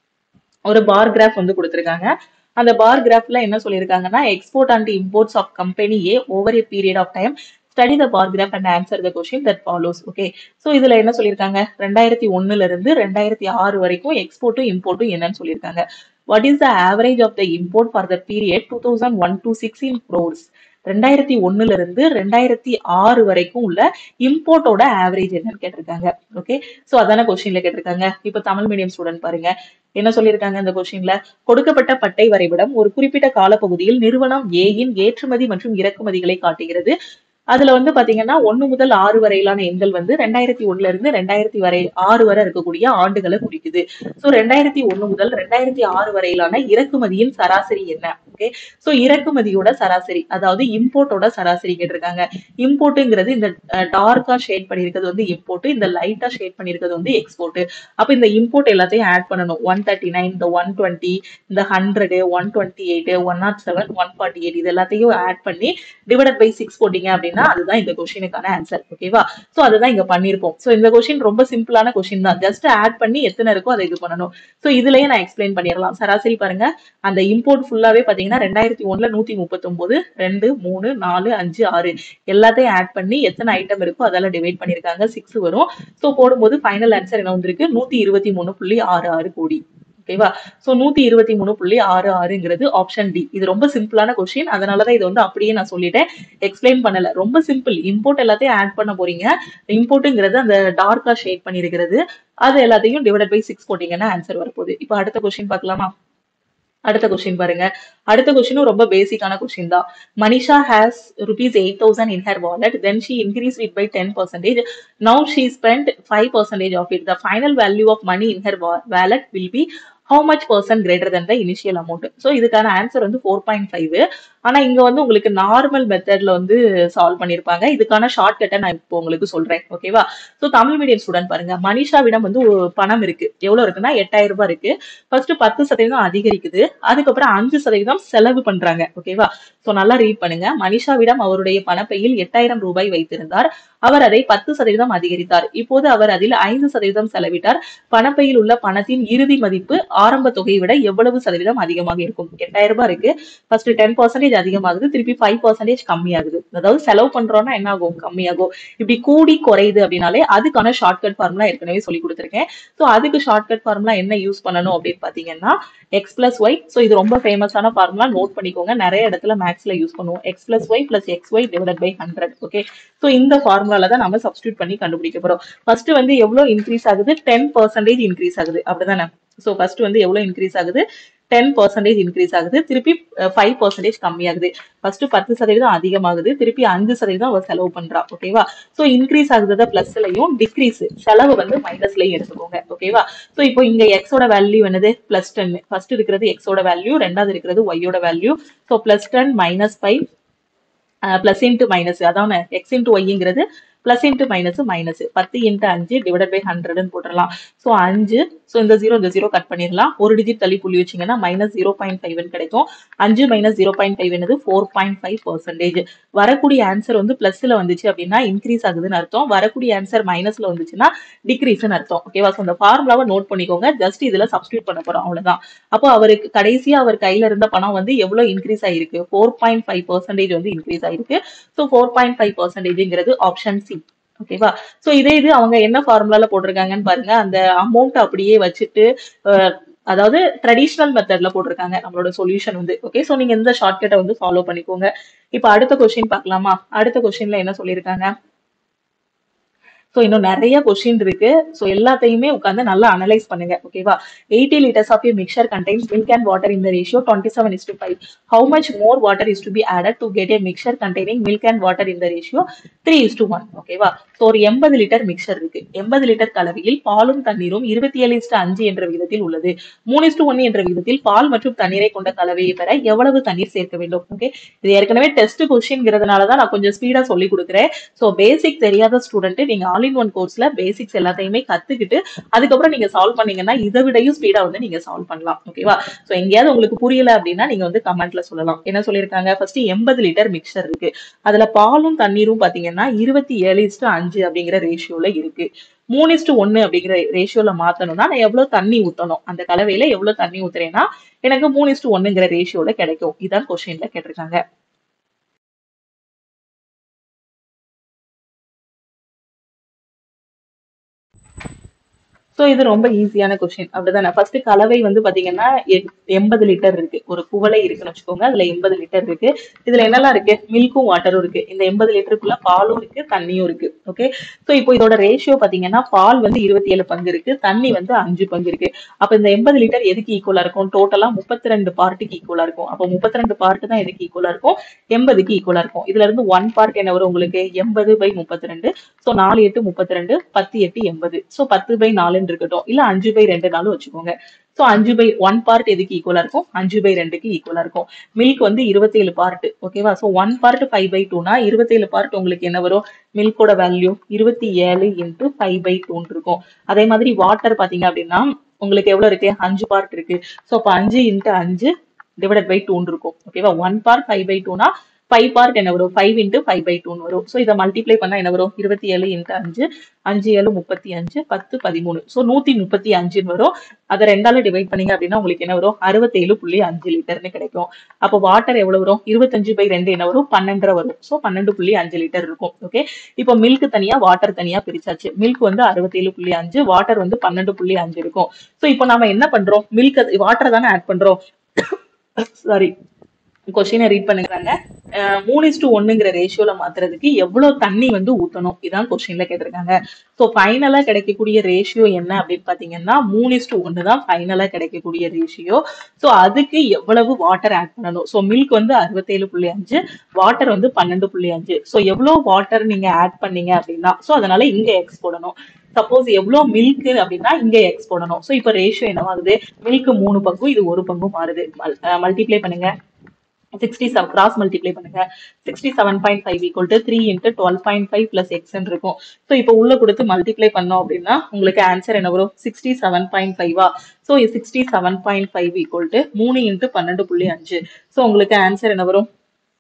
ஒரு பார் கிராஃப் வந்து கொடுத்திருக்காங்க அந்த பார் கிராஃப்ல என்ன சொல்லியிருக்காங்கன்னா export and imports of company A over a period of time study the bar graph and answer the question that follows okay so இதுல என்ன சொல்லியிருக்காங்க ரெண்டாயிரத்தி ஒண்ணுல இருந்து ரெண்டாயிரத்தி ஆறு வரைக்கும் எக்ஸ்போர்ட்டும் இம்போர்ட்டும் என்னன்னு சொல்லியிருக்காங்க what is the average of the import for the period two thousand one to sixteen crores ரெண்டாயிரத்தி ஒண்ணுல இருந்து ரெண்டாயிரத்தி ஆறு வரைக்கும் உள்ள இம்போர்ட்டோட ஆவரேஜ் என்னன்னு கேட்டிருக்காங்க ஓகே சோ அதான கொஸ்டின்ல கேட்டிருக்காங்க இப்ப தமிழ் மீடியம் ஸ்டூடெண்ட் பாருங்க என்ன சொல்லியிருக்காங்க இந்த கொஸ்டின்ல கொடுக்கப்பட்ட பட்டை வரைபடம் ஒரு குறிப்பிட்ட காலப்பகுதியில் நிறுவனம் ஏயின் ஏற்றுமதி மற்றும் இறக்குமதிகளை காட்டுகிறது அதுல வந்து பாத்தீங்கன்னா ஒண்ணு முதல் ஆறு வரையிலான எண்கள் வந்து ரெண்டாயிரத்தி ஒண்ணுல இருந்து ரெண்டாயிரத்தி வரை ஆறு வரை இருக்கக்கூடிய ஆண்டுகளை குறிக்குது சோ ரெண்டாயிரத்தி ஒண்ணு முதல் ரெண்டாயிரத்தி ஆறு வரையிலான இறக்குமதியின் சராசரி என்ன ஓகே சோ இறக்குமதியோட சராசரி அதாவது இம்போர்ட்டோட சராசரி கேட்டிருக்காங்க இம்போர்ட்டுங்கிறது இந்த டார்க்கா ஷேட் பண்ணிருக்கிறது வந்து இம்போர்ட் இந்த லைட்டா ஷேட் பண்ணிருக்கிறது வந்து எக்ஸ்போர்ட் அப்ப இந்த இம்போர்ட் எல்லாத்தையும் ஆட் பண்ணணும் ஒன் தேர்ட்டி நைன் இந்த ஒன் டுவெண்ட்டி இந்த hundred one twenty eight one nought seven one forty eight இது எல்லாத்தையும் ஆட் பண்ணி டிவைட் பை சிக்ஸ் போட்டீங்க அப்படின்னா அதுதான் இந்த கொஸ்டினுக்கான ஆன்சர் ஓகேவா சோ அதுதான் இங்க பண்ணிருப்போம் சோ இந்த கொஸ்டின் ரொம்ப சிம்பிளான கொஸ்டின் தான் ஜஸ்ட் ஆட் பண்ணி எத்தனை இருக்கோ அதை இது பண்ணணும் சோ இதுலயே நான் எக்ஸ்பிளைன் பண்ணிடலாம் சராசரி பாருங்க அந்த இம்போர்ட் ஃபுல்லாவே பாத்தீங்கன்னா ரெண்டாயிரத்தி ஒண்ணுல நூத்தி முப்பத்தொன்பது ரெண்டு மூணு நாலு அஞ்சு ஆறு எல்லாத்தையும் ஆட் பண்ணி எத்தனை ஐட்டம் இருக்கோ அதெல்லாம் டிவைட் பண்ணிருக்காங்க சிக்ஸ் வரும் சோ போடும்போது ஃபைனல் ஆன்சர் என்ன வந்திருக்கு நூத்தி இருபத்தி மூணு புள்ளி ஆறு ஆறு கோடி ஓகேவா சோ நூத்தி இருபத்தி மூணு புள்ளி ஆறு ஆறுங்கிறது ஆப்ஷன் டி இது ரொம்ப சிம்பிளான கொஸ்டின் அதனாலதான் இது வந்து அப்படியே நான் சொல்லிட்டேன் எக்ஸ்பிளைன் பண்ணல ரொம்ப சிம்பிள் இம்போர்ட் எல்லாத்தையும் ஆட் பண்ண போறீங்க இம்போர்ட்டுங்கிறது அந்த டார்க்கா ஷேட் பண்ணிருக்கிறது அது எல்லாத்தையும் டிவைட் பை சிக்ஸ் போட்டீங்கன்னா ஆன்சர் வரப்போகுது இப்போ அடுத்த கொஸ்டின் பார்க்கலாமா அடுத்த கொஸ்டின் பாருங்க அடுத்த கொஸ்டினும் ரொம்ப பேசிக்கான கொஸ்டின் தான் Manisha has rupees eight thousand in her wallet then she increase it by ten percentage now she spend five percentage of it the final value of money in her wallet will be how much percent greater than the initial amount so இதுக்கான answer வந்து four point five ஆனா இங்க வந்து உங்களுக்கு normal மெத்தட்ல வந்து solve பண்ணிருப்பாங்க இதுக்கான ஷார்ட் கட்டை நான் இப்போ உங்களுக்கு சொல்றேன் ஓகேவா ஸோ தமிழ் மீடியம் ஸ்டூடெண்ட் பாருங்க மனிஷாவிடம் வந்து ஒரு பணம் இருக்கு எவ்வளவு இருக்குன்னா எட்டாயிரம் ரூபாய் இருக்கு ஃபர்ஸ்ட் பத்து சதவீதம் அதிகரிக்குது அதுக்கப்புறம் அஞ்சு சதவீதம் செலவு பண்றாங்க ஓகேவா ஸோ நல்லா ரீட் பண்ணுங்க மனிஷாவிடம் அவருடைய பணப்பையில் எட்டாயிரம் ரூபாய் வைத்திருந்தார் அவர் அதை பத்து சதவீதம் அதிகரித்தார் இப்போது அவர் அதில் ஐந்து சதவீதம் செலவிட்டார் பணப்பையில் உள்ள பணத்தின் இறுதி மதிப்பு ஆரம்ப தொகையை விட எவ்வளவு சதவீதம் அதிகமாக இருக்கும் எட்டாயிரம் ரூபாய் இருக்கு ஃபர்ஸ்ட் டென் பர்சன்டேஜ் அதிகமாகுது திருப்பி ஃபைவ் பர்சன்டேஜ் கம்மியாகுது அதாவது செலவு பண்றோம்னா என்ன ஆகும் கம்மியாகும் இப்படி கூடி குறையுது அப்படின்னாலே அதுக்கான ஷார்ட்கட் ஃபார்முலா ஏற்கனவே சொல்லி கொடுத்துருக்கேன் ஸோ அதுக்கு ஷார்ட்கட் ஃபார்முலா என்ன யூஸ் பண்ணணும் அப்படின்னு பாத்தீங்கன்னா எக்ஸ் பிளஸ் ஒய் ஸோ இது ரொம்ப ஃபேமஸான ஃபார்முலா நோட் பண்ணிக்கோங்க நிறைய இடத்துல மேக்ஸ்ல யூஸ் பண்ணுவோம் X plus Y plus X Y divide by hundred okay so இந்த ஃபார்முலால தான் நம்ம சப்ஸ்டியூட் பண்ணி கண்டுபிடிக்க போறோம் ஃபர்ஸ்ட் வந்து எவ்வளவு இன்க்ரீஸ் ஆகுது டென் பர்சன்டேஜ் இன்க்ரீஸ் ஆகுது அப்படிதானே ஸோ ஃபர்ஸ்ட் வந்து எவ்வளவு இன்க்ரீஸ் ஆகுது டென் பர்சன்டேஜ் இன்க்ரீஸ் ஆகுது திருப்பி ஃபைவ் பர்சன்டேஜ் கம்மியாகுது ஃபர்ஸ்ட் பத்து சதவீதம் அதிகமாகுது திருப்பி அஞ்சு சதவீதம் அவ செலவு பண்றா ஓகேவா ஸோ இன்க்ரீஸ் ஆகுறத பிளஸ்லயும் டிக்ரீஸ் செலவு வந்து மைனஸ்லயும் எடுத்துக்கோங்க ஓகேவா ஸோ இப்போ இங்க எக்ஸோட வேல்யூ என்னது பிளஸ் டென் ஃபர்ஸ்ட் இருக்கிறது எக்ஸோட வேல்யூ ரெண்டாவது இருக்கிறது ஒய்யோட value so plus ten minus five plus into minus அதான் எக்ஸ் இன்ட்டு ஒய்ங்கிறது பிளஸ் இன்ட்டு மைனஸ் மைனஸ் பத்து இன்ட்டு அஞ்சு டிவைட் பை ஹண்ட்ரட்னு போட்டுடலாம் ஸோ அஞ்சு ஸோ இந்த ஜீரோ இந்த ஜீரோ கட் பண்ணிடலாம் ஒரு டிஜிட் தள்ளி புள்ளி வச்சிங்கன்னா மைனஸ் ஜீரோ பாயிண்ட் ஃபைவ்னு கிடைக்கும் அஞ்சு மைனஸ் ஜீரோ பாயிண்ட் ஃபைவ் என்னது ஃபோர் பாயிண்ட் ஃபைவ் பர்சன்டேஜ் வரக்கூடிய ஆன்சர் வந்து பிளஸ்ல வந்துச்சு அப்படின்னா இன்க்ரீஸ் ஆகுதுன்னு அர்த்தம் வரக்கூடிய ஆன்சர் மைனஸ்ல வந்துச்சுன்னா டிக்ரீஸ்னு அர்த்தம் ஓகேவா ஸோ அந்த ஃபார்முலாவை நோட் பண்ணிக்கோங்க ஜஸ்ட் இதுல சப்ஸ்டியூட் பண்ண போறோம் அவ்வளவுதான் அப்போ அவருக்கு கடைசியா அவர் கையில இருந்த பணம் வந்து எவ்வளவு இன்க்ரீஸ் ஆயிருக்கு ஃபோர் பாயிண்ட் ஃபைவ் பர்சன்டேஜ் வந்து இன்க்ரீஸ் ஆயிருக்கு ஸோ ஃபோர் பாயிண்ட் ஃபைவ் பர்சன்டேஜ்ங்கிறது ஆப்ஷன் சி ஓகேவா சோ இதே இது அவங்க என்ன ஃபார்முலால போட்டிருக்காங்கன்னு பாருங்க அந்த அமௌண்ட் அப்படியே வச்சுட்டு அஹ், அதாவது ட்ரெடிஷ்னல் மெத்தட்ல போட்டிருக்காங்க நம்மளோட சொல்யூஷன் வந்து ஓகே சோ நீங்க இந்த ஷார்ட்கட்டை வந்து ஃபாலோ பண்ணிக்கோங்க இப்போ அடுத்த கொஸ்டின் பார்க்கலாமா அடுத்த கொஸ்டின்ல என்ன சொல்லியிருக்காங்க ஸோ இன்னும் நிறைய கொஸ்டின் இருக்கு ஸோ எல்லாத்தையுமே உட்காந்து நல்லா அனலைஸ் பண்ணுங்க ஓகேவா eighty litres of a mixture contains milk and water in the ratio twenty seven is to five how much more water is to be added to get a mixture containing milk and water in the ratio three is to one ஓகேவா so ஒரு எண்பது litre mixer இருக்கு எண்பது litre கலவையில் பாலும் தண்ணீரும் இருபத்தி ஏழு இஸ்டு அஞ்சு என்ற விகிதத்தில் உள்ளது மூணு இஸ்டு ஒன் என்ற விகிதத்தில் பால் மற்றும் தண்ணீரை கொண்ட கலவையை பெற எவ்வளவு தண்ணீர் சேர்க்க வேண்டும் ஓகே இது ஏற்கனவே டெஸ்ட் கொஸ்டின்ங்கிறதுனால தான் நான் கொஞ்சம் ஸ்பீடா சொல்லி கொடுக்குறேன் ஸோ பேசிக் தெரியாத ஸ்டூடெண்ட் நீங்க ஆல் இன் ஒன் கோர்ஸ்ல பேசிக்ஸ் எல்லாத்தையுமே கத்துக்கிட்டு அதுக்கப்புறம் நீங்க சால்வ் பண்ணீங்கன்னா இதை விடையும் ஸ்பீடா வந்து நீங்க சால்வ் பண்ணலாம் ஓகேவா ஸோ எங்கேயாவது உங்களுக்கு புரியல அப்படின்னா நீங்க வந்து கமெண்ட்ல சொல்லலாம் என்ன சொல்லியிருக்காங்க ஃபர்ஸ்ட் எண்பது லிட்டர் மிக்சர் இருக்கு அதுல பாலும் தண்ணீரும் பாத்தீங்கன்னா இருபத்தி ஏழு இஸ்டு அஞ்சு அப்படிங்கிற ரேஷியோல இருக்கு மூணு இஸ்டு ஒன்னு அப்படிங்கிற ரேஷியோல மாத்தணும்னா நான் எவ்வளவு தண்ணி ஊத்தணும் அந்த கலவையில எவ்வளவு தண்ணி ஊத்துறேன்னா எனக்கு மூணு இஸ்டு ஒன்னுங்கிற ரேஷியோல கிடைக்கும் இதான் கொஸ்டின்ல கேட்டிருக்காங்க சோ இது ரொம்ப ஈஸியான கொஸ்டின் அப்படிதானே ஃபர்ஸ்ட் கலவை வந்து பாத்தீங்கன்னா எ- எண்பது லிட்டர் இருக்கு ஒரு குவளை இருக்குன்னு வச்சுக்கோங்க அதுல எண்பது லிட்டர் இருக்கு இதுல என்னெல்லாம் இருக்கு மில்க்கும் வாட்டரும் இருக்கு இந்த எண்பது லிட்டருக்குள்ள பாலும் இருக்கு தண்ணியும் இருக்கு ஓகே சோ இப்போ இதோட ரேஷியோ பாத்தீங்கன்னா பால் வந்து இருபத்தி ஏழு பங்கு இருக்கு தண்ணி வந்து அஞ்சு பங்கு இருக்கு அப்ப இந்த எண்பது லிட்டர் எதுக்கு ஈக்குவலா இருக்கும் டோட்டலா முப்பத்தி ரெண்டு பார்ட்டுக்கு ஈக்குவலா இருக்கும் அப்போ முப்பத்தி ரெண்டு பார்ட் தான் எதுக்கு ஈக்குவலா இருக்கும் எண்பதுக்கு ஈக்குவலா இருக்கும் இதுல இருந்து ஒன் பார்ட் என்ன வரும் உங்களுக்கு எண்பது பை முப்பத்தி ரெண்டு ஸோ நாலு எட்டு முப்பத்தி ரெண்டு பத்து எட்டு எண்பது ஸோ பத்து பை நாலுன்னு இருக்கட்டும் இல்ல அஞ்சு பை ரெண்டு நாளும் வச்சுக்கோங்க ஸோ அஞ்சு பை ஒன் பார்ட் எதுக்கு ஈக்குவலா இருக்கும் அஞ்சு பை ரெண்டுக்கு ஈக்குவலா இருக்கும் மில்க் வந்து இருபத்தேழு பார்ட் ஓகேவா so one part five by டூனா இருபத்தேழு பார்ட் உங்களுக்கு என்ன வரும் மில்கோட வேல்யூ இருபத்தி ஏழு இன்ட்டு ஃபைவ் பை டூன்னு இருக்கும் அதே மாதிரி வாட்டர் பாத்தீங்க அப்படின்னா உங்களுக்கு எவ்வளவு இருக்கு அஞ்சு பார்ட் இருக்கு ஸோ அப்போ அஞ்சு இன்ட்டு அஞ்சு டிவைடட் பை டூன்னு இருக்கும் ஓகேவா ஒன் பார்ட் ஃபைவ் பை டூனா ஃபைவ் பார்ட் என்ன வரும் ஃபைவ் இன்ட்டு ஃபைவ் பை டூன்னு வரும் ஸோ இதை மல்டிப்ளை பண்ணா என்ன வரும் இருபத்தி ஏழு இன்ட்டு அஞ்சு அஞ்சு ஏழு முப்பத்தி அஞ்சு பத்து பதிமூணு ஸோ நூத்தி முப்பத்தி அஞ்சுன்னு வரும் அதை ரெண்டால டிவைட் பண்ணீங்க அப்படின்னா உங்களுக்கு என்ன வரும் அறுபத்தேழு புள்ளி அஞ்சு லிட்டர்னு கிடைக்கும் அப்போ வாட்டர் எவ்வளவு வரும் இருபத்தஞ்சு பை ரெண்டு என்ன வரும் பன்னெண்டரை வரும் ஸோ பன்னெண்டு புள்ளி அஞ்சு லிட்டர் இருக்கும் ஓகே இப்போ மில்க் தனியா வாட்டர் தனியா பிரிச்சாச்சு மில்க் வந்து அறுபத்தேழு புள்ளி அஞ்சு வாட்டர் வந்து பன்னெண்டு புள்ளி அஞ்சு இருக்கும் ஸோ இப்போ நாம என்ன பண்றோம் மில்க் வாட்டர் தானே ஆட் பண்றோம் சாரி கொஸ்டினை ரீட் பண்ணுங்கிறாங்க அஹ் மூணு இஸ்டு ஒண்ணுங்கிற ரேஷியோல மாத்துறதுக்கு எவ்வளவு தண்ணி வந்து ஊத்தணும் இதான் கொஸ்டின்ல கேட்டிருக்காங்க ஸோ ஃபைனலா கிடைக்கக்கூடிய ரேஷியோ என்ன அப்படின்னு பாத்தீங்கன்னா மூணு இஸ்டு ஒன்னு தான் ஃபைனலா கிடைக்கக்கூடிய ரேஷியோ ஸோ அதுக்கு எவ்வளவு வாட்டர் ஆட் பண்ணணும் ஸோ மில்க் வந்து அறுபத்தேழு புள்ளி அஞ்சு வாட்டர் வந்து பன்னெண்டு புள்ளி அஞ்சு ஸோ எவ்வளவு வாட்டர் நீங்க ஆட் பண்ணீங்க அப்படின்னா ஸோ அதனால இங்க எக்ஸ் போடணும் சப்போஸ் எவ்வளவு மில்க் அப்படின்னா இங்க எக்ஸ் போடணும் ஸோ இப்போ ரேஷியோ என்னவாகுது மில்க் மூணு பங்கும் இது ஒரு பங்கும் மாறுது மல்டிப்ளை பண்ணுங்க சிக்ஸ்டி செவன் கிராஸ் மல்டிப்ளை பண்ணுங்க sixty seven point five equal to three into twelve point five plus எக்ஸ்ன்னு இருக்கும் ஸோ இப்போ உள்ள கொடுத்து மல்டிப்ளை பண்ணோம் அப்படின்னா உங்களுக்கு ஆன்சர் என்ன வரும் சிக்ஸ்டி செவன் பாயிண்ட் ஃபைவா so sixty seven point five equal to மூணு இன்ட்டு பன்னெண்டு புள்ளி அஞ்சு ஸோ உங்களுக்கு ஆன்சர் என்ன வரும்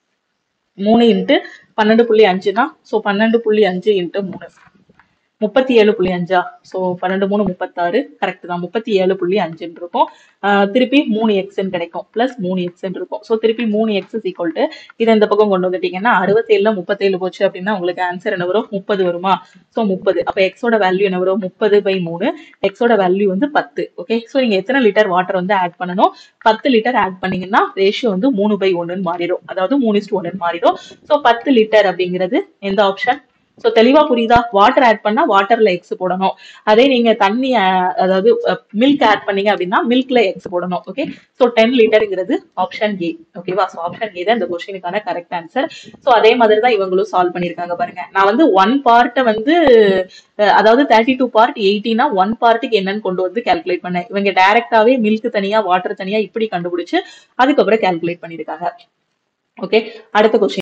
மூணு இன்ட்டு பன்னெண்டு புள்ளி அஞ்சுனா ஸோ பன்னெண்டு புள்ளி அஞ்சு இன்ட்டு மூணு முப்பத்தி ஏழு புள்ளி அஞ்சா ஸோ பன்னெண்டு மூணு முப்பத்தாறு கரெக்ட் தான் முப்பத்தி ஏழு புள்ளி அஞ்சுன்னு இருக்கும் ஆஹ் திருப்பி மூணு எக்ஸ்ன்னு கிடைக்கும் பிளஸ் மூணு எக்ஸ்ன்னு இருக்கும் ஸோ திருப்பி மூணு எக்ஸ் ஈக்குவல் டு இதை இந்த பக்கம் கொண்டு வந்துட்டீங்கன்னா அறுபத்தேழுல முப்பத்தேழு போச்சு அப்படின்னா உங்களுக்கு ஆன்சர் என்ன வரும் முப்பது வருமா ஸோ முப்பது அப்போ எக்ஸோட வேல்யூ என்ன வரும் முப்பது பை மூணு எக்ஸோட வேல்யூ வந்து பத்து ஓகே ஸோ நீங்க எத்தனை லிட்டர் வாட்டர் வந்து ஆட் பண்ணணும் பத்து லிட்டர் ஆட் பண்ணீங்கன்னா ரேஷியோ வந்து மூணு பை ஒன்றுன்னு மாறிடும் அதாவது மூணு இஸ்டு ஒன்றுன்னு மாறிடும் ஸோ பத்து லிட்டர் அப்படிங்கிறது எந்த ஆப்ஷன் சோ தெளிவா புரியுதா வாட்டர் ஆட் பண்ணா வாட்டர்ல எக்ஸ் போடணும் அதே நீங்க தண்ணி அஹ், அதாவது மில்க் ஆட் பண்ணீங்க அப்படின்னா மில்க்ல எக்ஸ் போடணும் ஓகே சோ டென் லிட்டர்ங்கிறது ஆப்ஷன் ஏ ஓகேவா சோ ஆப்ஷன் ஏ தான் இந்த கொஸ்டினுக்கான கரெக்ட் ஆன்சர் சோ அதே மாதிரி தான் இவங்களும் சால்வ் பண்ணிருக்காங்க பாருங்க நான் வந்து ஒன் பார்ட்டை வந்து அஹ், அதாவது தேர்ட்டி டூ பார்ட் எயிட்டினா ஒன் பார்ட்டுக்கு என்னன்னு கொண்டு வந்து கால்குலேட் பண்ணேன் இவங்க டைரக்டாவே மில்க் தனியா வாட்டர் தனியா இப்படி கண்டுபிடிச்சு அதுக்கப்புறம் கால்குலேட் பண்ணிருக்காங்க ஓகே அடுத்த கொஸ்டின்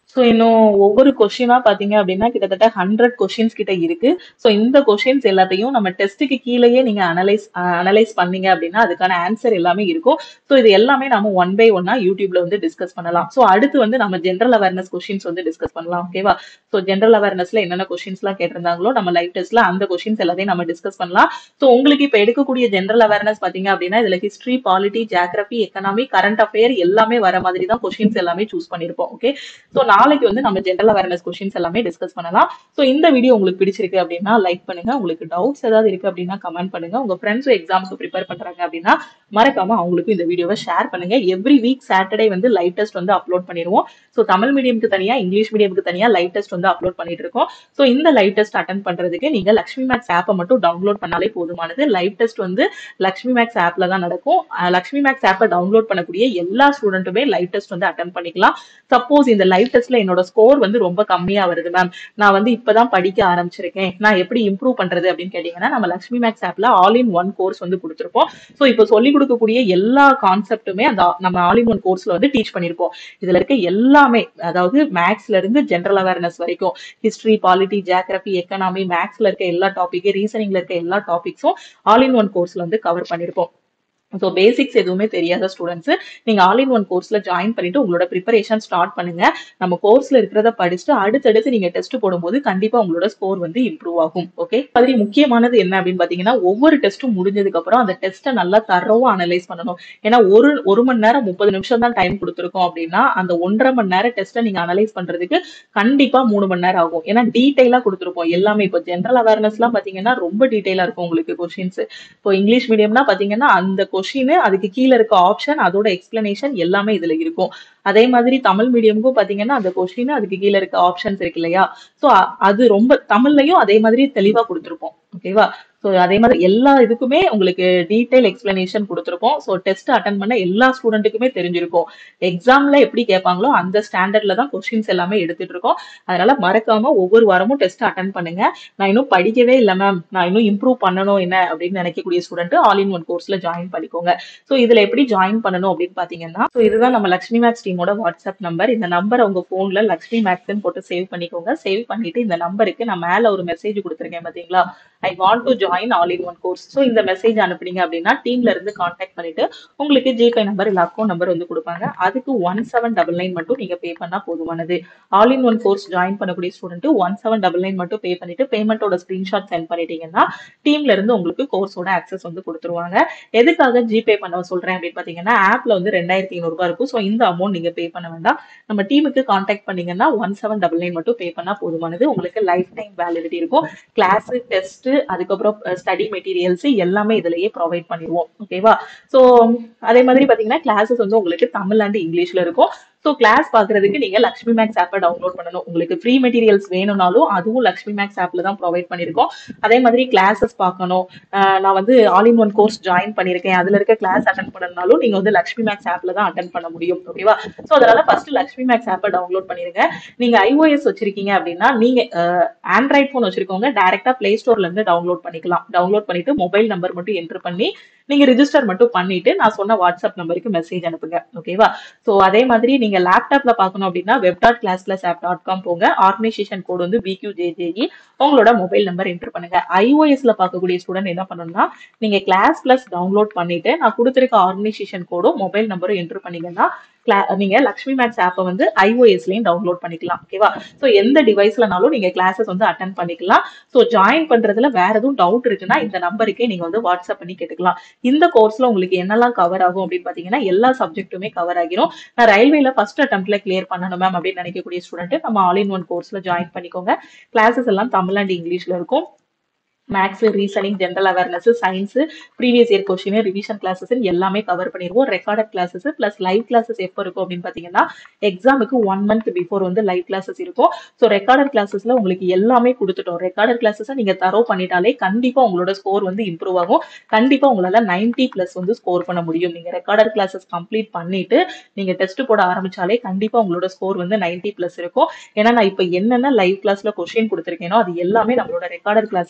ஸோ இன்னும் ஒவ்வொரு கொஷினா பாத்தீங்க அப்படின்னா கிட்டத்தட்ட ஹண்ட்ரட் கொஷின்ஸ் கிட்ட இருக்கு ஸோ இந்த கொஷின்ஸ் எல்லாத்தையும் நம்ம டெஸ்ட்டுக்கு கீழேயே நீங்க அனலைஸ் அனலைஸ் பண்ணீங்க அப்படின்னா அதுக்கான ஆன்சர் எல்லாமே இருக்கும் ஸோ இது எல்லாமே நம்ம ஒன் பை ஒன்னா யூடியூப்ல வந்து டிஸ்கஸ் பண்ணலாம் ஸோ அடுத்து வந்து நம்ம ஜென்ரல் அவேர்னஸ் கொஷின்ஸ் வந்து டிஸ்கஸ் பண்ணலாம் ஓகேவா ஸோ ஜென்ரல் அவேர்னஸ்ல என்னென்ன கொஷின்ஸ்லாம் கேட்டிருந்தாங்களோ நம்ம லைவ் டெஸ்ட்ல அந்த கொஷின்ஸ் எல்லாத்தையும் நம்ம டிஸ்கஸ் பண்ணலாம் ஸோ உங்களுக்கு இப்போ எடுக்கக்கூடிய ஜென்ரல் அவேர்னஸ் பாத்தீங்க அப்படின்னா இதுல history polity geography economy current affair எல்லாமே வர மாதிரி தான் கொஷின்ஸ் எல்லாமே சூஸ் பண்ணிருப்போம் ஓகே ஸோ நாளைக்கு வந்து நம்ம ஜென்ரல் அவேர்னஸ் கொஷின்ஸ் எல்லாமே டிஸ்கஸ் பண்ணலாம் ஸோ இந்த வீடியோ உங்களுக்கு பிடிச்சிருக்கு அப்படின்னா லைக் பண்ணுங்க உங்களுக்கு டவுட்ஸ் ஏதாவது இருக்கு அப்படின்னா கமெண்ட் பண்ணுங்க உங்க ஃப்ரெண்ட்ஸும் எக்ஸாமுக்கு ப்ரிப்பேர் பண்றாங்க அப்படின்னா மறக்காம அவங்களுக்கு இந்த வீடியோவை ஷேர் பண்ணுங்க எவ்ரி வீக் சாட்டர்டே வந்து லைவ் டெஸ்ட் வந்து அப்லோட் பண்ணிடுவோம் ஸோ தமிழ் மீடியம்க்கு தனியா இங்கிலீஷ் மீடியம்க்கு தனியா லைவ் டெஸ்ட் வந்து அப்லோட் பண்ணிட்டு இருக்கோம் ஸோ இந்த லைவ் டெஸ்ட் அட்டன் பண்றதுக்கு நீங்க லக்ஷ்மி மேக்ஸ் ஆப்பை மட்டும் டவுன்லோட் பண்ணாலே போதுமானது லைவ் டெஸ்ட் வந்து லக்ஷ்மி மேக்ஸ் ஆப்ல தான் நடக்கும் அஹ் லக்ஷ்மி மேக்ஸ் ஆப்பை டவுன்லோட் பண்ணக்கூடிய எல்லா ஸ்டூடெண்ட்டுமே லைவ் டெஸ்ட் வந்து அட்டன் பண்ணிக்கலாம் சப்போஸ் இந்த லைவ் டெஸ்ட்ல என்னோட ஸ்கோர் வந்து ரொம்ப கம்மியா வருது மேம் நான் வந்து இப்பதான் படிக்க ஆரம்பிச்சிருக்கேன் நான் எப்படி இம்ப்ரூவ் பண்றது அப்படின்னு கேட்டீங்கன்னா நம்ம லக்ஷ்மி மேக்ஸ் ஆப்ல ஆல் இன் ஒன் கோர்ஸ் வந்து கொடுத்துருப்போம் ஸோ இப்போ சொல்லிக் கொடுக்கக்கூடிய எல்லா கான்செப்ட்டுமே அந்த நம்ம ஆல் இன் ஒன் கோர்ஸ்ல வந்து டீச் பண்ணிருப்போம் இதுல இருக்க எல்லாமே அதாவது மேக்ஸ்ல இருந்து ஜென்ரல் அவேர்னஸ் வரைக்கும் ஹிஸ்டரி பாலிட்டி ஜியாகிரபி எக்கனாமி மேக்ஸ்ல இருக்க எல்லா டாபிக் ரீசனிங்ல இருக்க எல்லா டாபிக்ஸும் ஆல் இன் ஒன் கோர்ஸ்ல வந்து கவர் பண்ணிருப்போம் ஸோ பேசிக்ஸ் எதுவுமே தெரியாத ஸ்டூடெண்ட்ஸ் நீங்க ஆல் இன் ஒன் கோர்ஸ்ல ஜாயின் பண்ணிட்டு உங்களோட ப்ரிப்பரேஷன் ஸ்டார்ட் பண்ணுங்க நம்ம கோர்ஸ்ல இருக்கிறத படிச்சுட்டு அடுத்தடுத்து நீங்க டெஸ்ட் போடும்போது கண்டிப்பா உங்களோட ஸ்கோர் வந்து இம்ப்ரூவ் ஆகும் ஓகே மாதிரி முக்கியமானது என்ன அப்படின்னு பாத்தீங்கன்னா ஒவ்வொரு டெஸ்ட்டும் முடிஞ்சதுக்கு அப்புறம் அந்த டெஸ்ட்டை நல்லா தரவா அனலைஸ் பண்ணணும் ஏன்னா ஒரு ஒரு மணி நேரம் முப்பது நிமிஷம் தான் டைம் கொடுத்துருக்கோம் அப்படின்னா அந்த ஒன்றரை மணி நேரம் டெஸ்ட்டை நீங்க அனலைஸ் பண்றதுக்கு கண்டிப்பா மூணு மணி நேரம் ஆகும் ஏன்னா டீடைலா கொடுத்துருப்போம் எல்லாமே இப்போ ஜென்ரல் அவேர்னஸ் எல்லாம் பாத்தீங்கன்னா ரொம்ப டீடைலா இருக்கும் உங்களுக்கு கொஸ்டின்ஸ் இப்போ இங்கிலீஷ் மீடியம்னா பாத்தீங்கன்னா அந்த கொஷின் அதுக்கு கீழே இருக்க ஆப்ஷன் அதோட எக்ஸ்பிளனேஷன் எல்லாமே இதுல இருக்கும் அதே மாதிரி தமிழ் மீடியமுக்கும் பாத்தீங்கன்னா அந்த கொஷின் அதுக்கு கீழே இருக்க ஆப்ஷன்ஸ் இருக்கு இல்லையா சோ அது ரொம்ப தமிழ்லயும் அதே மாதிரி தெளிவா கொடுத்துருப்போம் ஓகேவா ஸோ அதே மாதிரி எல்லா இதுக்குமே உங்களுக்கு டீடைல் எக்ஸ்பிளனேஷன் கொடுத்துருப்போம் ஸோ டெஸ்ட் அட்டன் பண்ண எல்லா ஸ்டூடெண்ட்டுக்குமே தெரிஞ்சிருக்கும் எக்ஸாம்ல எப்படி கேட்பாங்களோ அந்த ஸ்டாண்டர்ட்ல தான் கொஸ்டின்ஸ் எல்லாமே எடுத்துட்டு இருக்கோம் அதனால மறக்காம ஒவ்வொரு வாரமும் டெஸ்ட் அட்டன் பண்ணுங்க நான் இன்னும் படிக்கவே இல்லை மேம் நான் இன்னும் இம்ப்ரூவ் பண்ணணும் என்ன அப்படின்னு நினைக்கக்கூடிய ஸ்டூடெண்ட் ஆல் இன் ஒன் கோர்ஸ்ல ஜாயின் பண்ணிக்கோங்க ஸோ இதுல எப்படி ஜாயின் பண்ணணும் அப்படின்னு பாத்தீங்கன்னா ஸோ இதுதான் நம்ம லக்ஷ்மி மேக்ஸ் டீமோட வாட்ஸ்அப் நம்பர் இந்த நம்பர் உங்க போன்ல லக்ஷ்மி மேக்ஸ்ன்னு போட்டு சேவ் பண்ணிக்கோங்க சேவ் பண்ணிட்டு இந்த நம்பருக்கு நான் மேல ஒரு மெசேஜ் கொடுத்துருக்கேன் பாத்தீங்களா I want to join all in one course so இந்த மெசேஜ் அனுப்புனீங்க அப்படின்னா டீம்ல இருந்து கான்டாக்ட் பண்ணிட்டு உங்களுக்கு ஜிபே நம்பர் இல்ல அக்கௌண்ட் நம்பர் வந்து கொடுப்பாங்க அதுக்கு ஒன் செவன் டபுள் நைன் மட்டும் நீங்க பே பண்ணா போதுமானது all in one course join பண்ணக்கூடிய student one seven double nine மட்டும் பே பண்ணிட்டு பேமெண்ட்டோட ஸ்கிரீன்ஷாட் சென்ட் பண்ணிட்டீங்கன்னா டீம்ல இருந்து உங்களுக்கு கோர்ஸோட ஆக்சஸ் வந்து கொடுத்துருவாங்க எதுக்காக ஜிபே பண்ண சொல்றேன் அப்படின்னு பாத்தீங்கன்னா ஆப்ல வந்து ரெண்டாயிரத்தி ஐநூறு ரூபாய் இருக்கும் ஸோ இந்த அமௌண்ட் நீங்க பே பண்ண வேண்டாம் நம்ம டீமுக்கு கான்டாக்ட் பண்ணீங்கன்னா ஒன் செவன் டபுள் நைன் மட்டும் பே பண்ணா போதுமானது உங்களுக்கு லைஃப் டைம் வேலிடிட்டி இருக்கும் கிளாஸ் டெஸ்ட் அதுக்கப்புறம் ஸ்டடி மெட்டீரியல்ஸ் எல்லாமே இதுலயே ப்ரொவைட் பண்ணிடுவோம் ஓகேவா ஸோ அதே மாதிரி பாத்தீங்கன்னா கிளாஸஸ் வந்து உங்களுக்கு தமிழ் அண்ட் இங்கிலீஷ்ல இருக்கும் ஸோ கிளாஸ் பாக்குறதுக்கு நீங்க லக்ஷ்மி மேக்ஸ் ஆப்பை டவுன்லோட் பண்ணணும் உங்களுக்கு ஃப்ரீ மெட்டீரியல்ஸ் வேணும்னாலும் அதுவும் லக்ஷ்மி மேக்ஸ் ஆப்ல தான் ப்ரொவைட் பண்ணிருக்கோம் அதே மாதிரி கிளாஸஸ் பார்க்கணும் ஆஹ் நான் வந்து all in one course join பண்ணிருக்கேன் அதுல இருக்க கிளாஸ் அட்டன் பண்ணனாலும் நீங்க வந்து லக்ஷ்மி மேக்ஸ் ஆப்ல தான் அட்டன் பண்ண முடியும் ஓகேவா ஸோ அதனால ஃபர்ஸ்ட் லக்ஷ்மி மேக்ஸ் ஆப்பை டவுன்லோட் பண்ணிருங்க நீங்க ஐஓஎஸ் வச்சிருக்கீங்க அப்படின்னா நீங்க ஆண்ட்ராய்ட் ஃபோன் வச்சிருக்கவங்க டைரக்டா பிளே ஸ்டோர்ல இருந்து டவுன்லோட் பண்ணிக்கலாம் டவுன்லோட் பண்ணிட்டு மொபைல் நம்பர் மட்டும் என்டர் பண்ணி நீங்க ரிஜிஸ்டர் மட்டும் பண்ணிட்டு நான் சொன்ன வாட்ஸ்அப் நம்பருக்கு மெசேஜ் அனுப்புங்க ஓகேவா ஸோ அதே மாதிரி நீங்க லேப்டாப்ல பார்க்கணும் அப்படின்னா web dot class plus app dot com போங்க ஆர்கனைசேஷன் கோட் வந்து பிக்யூ ஜேஜேஇ உங்களோட மொபைல் நம்பர் என்டர் பண்ணுங்க ஐஓஎஸ்ல பார்க்கக்கூடிய ஸ்டூடெண்ட் என்ன பண்ணணும்னா நீங்க கிளாஸ் பிளஸ் டவுன்லோட் பண்ணிட்டு நான் கொடுத்துருக்க ஆர்கனைசேஷன் கோடும் மொபைல் நம்பரும் என்டர் பண்ணீங்கன்னா நீங்க லக்ஷ்மி மேக்ஸ் ஆப்பை வந்து ஐஓஎஸ்லயும் டவுன்லோட் பண்ணிக்கலாம் ஓகேவா ஸோ எந்த டிவைஸ்லனாலும் நீங்க கிளாஸஸ் வந்து அட்டன் பண்ணிக்கலாம் ஸோ ஜாயின் பண்றதுல வேற எதுவும் டவுட் இருக்குன்னா இந்த நம்பருக்கே நீங்க வந்து வாட்ஸ்அப் பண்ணி கேட்டுக்கலாம் இந்த கோர்ஸ்ல உங்களுக்கு என்னெல்லாம் கவர் ஆகும் அப்படின்னு பாத்தீங்கன்னா எல்லா சப்ஜெக்ட்டுமே கவர் ஆகிரும் நான் ரயில்வேல ஃபர்ஸ்ட் அட்டம்ப்ட்ல கிளியர் பண்ணணும் மேம் அப்படின்னு நினைக்கக்கூடிய ஸ்டூடெண்ட் நம்ம ஆல் இன் ஒன் கோர்ஸ்ல ஜாயின் பண்ணிக்கோங்க கிளாஸஸ் எல்லாம் தமிழ் அண்ட் இங்கிலீஷ்ல இருக்கும் maths reasoning general awareness science previous year question revision classes எல்லாமே கவர் பண்ணிடுவோம் recorded classes plus live classes எப்போ இருக்கும் அப்படின்னு பார்த்தீங்கன்னா எக்ஸாமுக்கு ஒன் மந்த் பிஃபோர் வந்து லைவ் கிளாஸஸ் இருக்கும் ஸோ ரெக்கார்டட் கிளாஸஸ்ல உங்களுக்கு எல்லாமே கொடுத்துட்டோம் ரெக்கார்டட் கிளாஸஸ் நீங்க தரோ பண்ணிட்டாலே கண்டிப்பா உங்களோட ஸ்கோர் வந்து இம்ப்ரூவ் ஆகும் கண்டிப்பா உங்களால நைன்டி பிளஸ் வந்து ஸ்கோர் பண்ண முடியும் நீங்க ரெக்கார்டட் கிளாஸஸ் கம்ப்ளீட் பண்ணிட்டு நீங்க டெஸ்ட் போட ஆரம்பிச்சாலே கண்டிப்பா உங்களோட ஸ்கோர் வந்து நைன்டி பிளஸ் இருக்கும் ஏன்னா நான் இப்போ என்னென்ன லைவ் கிளாஸ்ல கொஸ்டின் கொடுத்துருக்கேனோ அது எல்லாமே நம்மளோட ரெக்கார்டட் கிளாஸஸ்ல வந்து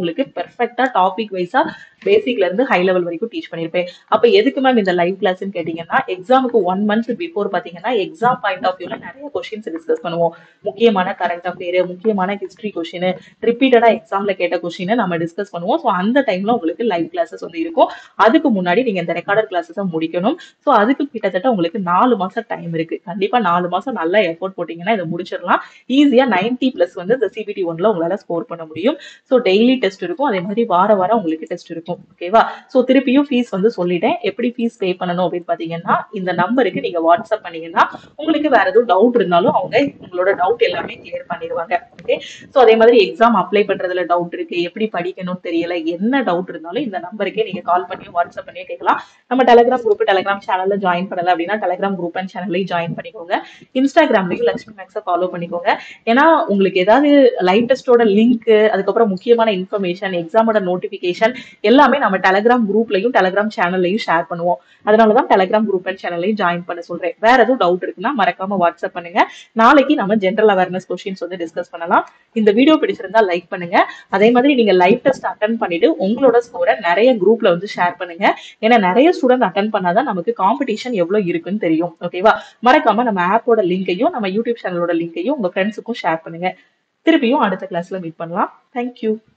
உங்களுக்கு பெர்ஃபெக்டா டாபிக் வைஸா பேசிக்ல இருந்து ஹை லெவல் வரைக்கும் டீச் பண்ணிருப்பேன் அப்ப எதுக்கு மேம் இந்த லைவ் கிளாஸ்னு கேட்டீங்கன்னா எக்ஸாமுக்கு ஒன் மந்த் பிஃபோர் பாத்தீங்கன்னா எக்ஸாம் பாயிண்ட் ஆஃப் வியூல நிறைய கொஸ்டின்ஸ் டிஸ்கஸ் பண்ணுவோம் முக்கியமான கரண்ட் அஃபேர் முக்கியமான ஹிஸ்டரி கொஸ்டின் ரிப்பீட்டடா எக்ஸாம்ல கேட்ட கொஸ்டின் நம்ம டிஸ்கஸ் பண்ணுவோம் ஸோ அந்த டைம்ல உங்களுக்கு லைவ் கிளாஸஸ் வந்து இருக்கும் அதுக்கு முன்னாடி நீங்க இந்த ரெக்கார்டர் கிளாஸஸை முடிக்கணும் ஸோ அதுக்கு கிட்டத்தட்ட உங்களுக்கு நாலு மாசம் டைம் இருக்கு கண்டிப்பா நாலு மாசம் நல்லா எஃபோர்ட் போட்டீங்கன்னா இதை முடிச்சிடலாம் ஈஸியா நைன்டி பிளஸ் வந்து இந்த சிபிடி ஒன்ல உங்களால ஸ்கோர் பண்ண முடியும் ஸோ டெய்லி டெஸ்ட் இருக்கும் அதே மாதிரி வார வாரம் உங்களுக்கு டெஸ்ட் இருக்கும் ஓகேவா ஸோ திருப்பியும் ஃபீஸ் வந்து சொல்லிட்டேன் எப்படி ஃபீஸ் பே பண்ணணும் அப்படின்னு பாத்தீங்கன்னா இந்த நம்பருக்கு நீங்க வாட்ஸ்அப் பண்ணீங்கன்னா உங்களுக்கு வேற எதுவும் டவுட் இருந்தாலும் அவங்க உங்களோட டவுட் எல்லாமே கிளியர் பண்ணிடுவாங்க ஓகே ஸோ அதே மாதிரி எக்ஸாம் அப்ளை பண்றதுல டவுட் இருக்கு எப்படி படிக்கணும்னு தெரியல என்ன டவுட் இருந்தாலும் இந்த நம்பருக்கே நீங்க கால் பண்ணியோ வாட்ஸ்அப் பண்ணியோ கேட்கலாம் நம்ம டெலிகிராம் குரூப் டெலிகிராம் சேனல்ல ஜாயின் பண்ணல அப்படின்னா டெலிகிராம் குரூப் அண்ட் சேனல்லையும் ஜாயின் பண்ணிக்கோங்க இன்ஸ்டாகிராம்லயும் லக்ஷ்மி மேக்ஸை ஃபாலோ பண்ணிக்கோங்க ஏன்னா உங்களுக்கு ஏதாவது லைவ் டெஸ்டோட லிங்க் அதுக்கப்புறம் முக்கியமான இன்ஃபர்மேஷன் எக்ஸாமோட நோட்டிபிகேஷன் எல்லாமே நம்ம டெலிகிராம் குரூப்லயும் டெலிகிராம் சேனல்லையும் ஷேர் பண்ணுவோம் அதனாலதான் டெலிகிராம் குரூப் அண்ட் சேனல்லையும் ஜாயின் பண்ண சொல்றேன் வேற எதுவும் டவுட் இருக்குன்னா மறக்காம வாட்ஸ்அப் பண்ணுங்க நாளைக்கு நம்ம ஜென்ரல் அவேர்னஸ் கொஸ்டின்ஸ் வந்து டிஸ்கஸ் பண்ணலாம் இந்த வீடியோ பிடிச்சிருந்தா லைக் பண்ணுங்க அதே மாதிரி நீங்க லைவ் டெஸ்ட் அட்டன் பண்ணிட்டு உங்களோட ஸ்கோரை நிறைய குரூப்ல வந்து ஷேர் பண்ணுங்க ஏன்னா நிறைய ஸ்டூடெண்ட் அட்டன் பண்ணாதான் நமக்கு காம்படிஷன் எவ்வளவு இருக்குன்னு தெரியும் ஓகேவா மறக்காம நம்ம ஆப்போட லிங்கையும் நம்ம யூடியூப் சேனலோட லிங்கையும் உங்க ஃப்ரெண்ட்ஸுக்கும் ஷேர் பண்ணுங்க திருப்பியும் அடுத்த கிளாஸ்ல மீட் பண்ணலாம் தேங்க்யூ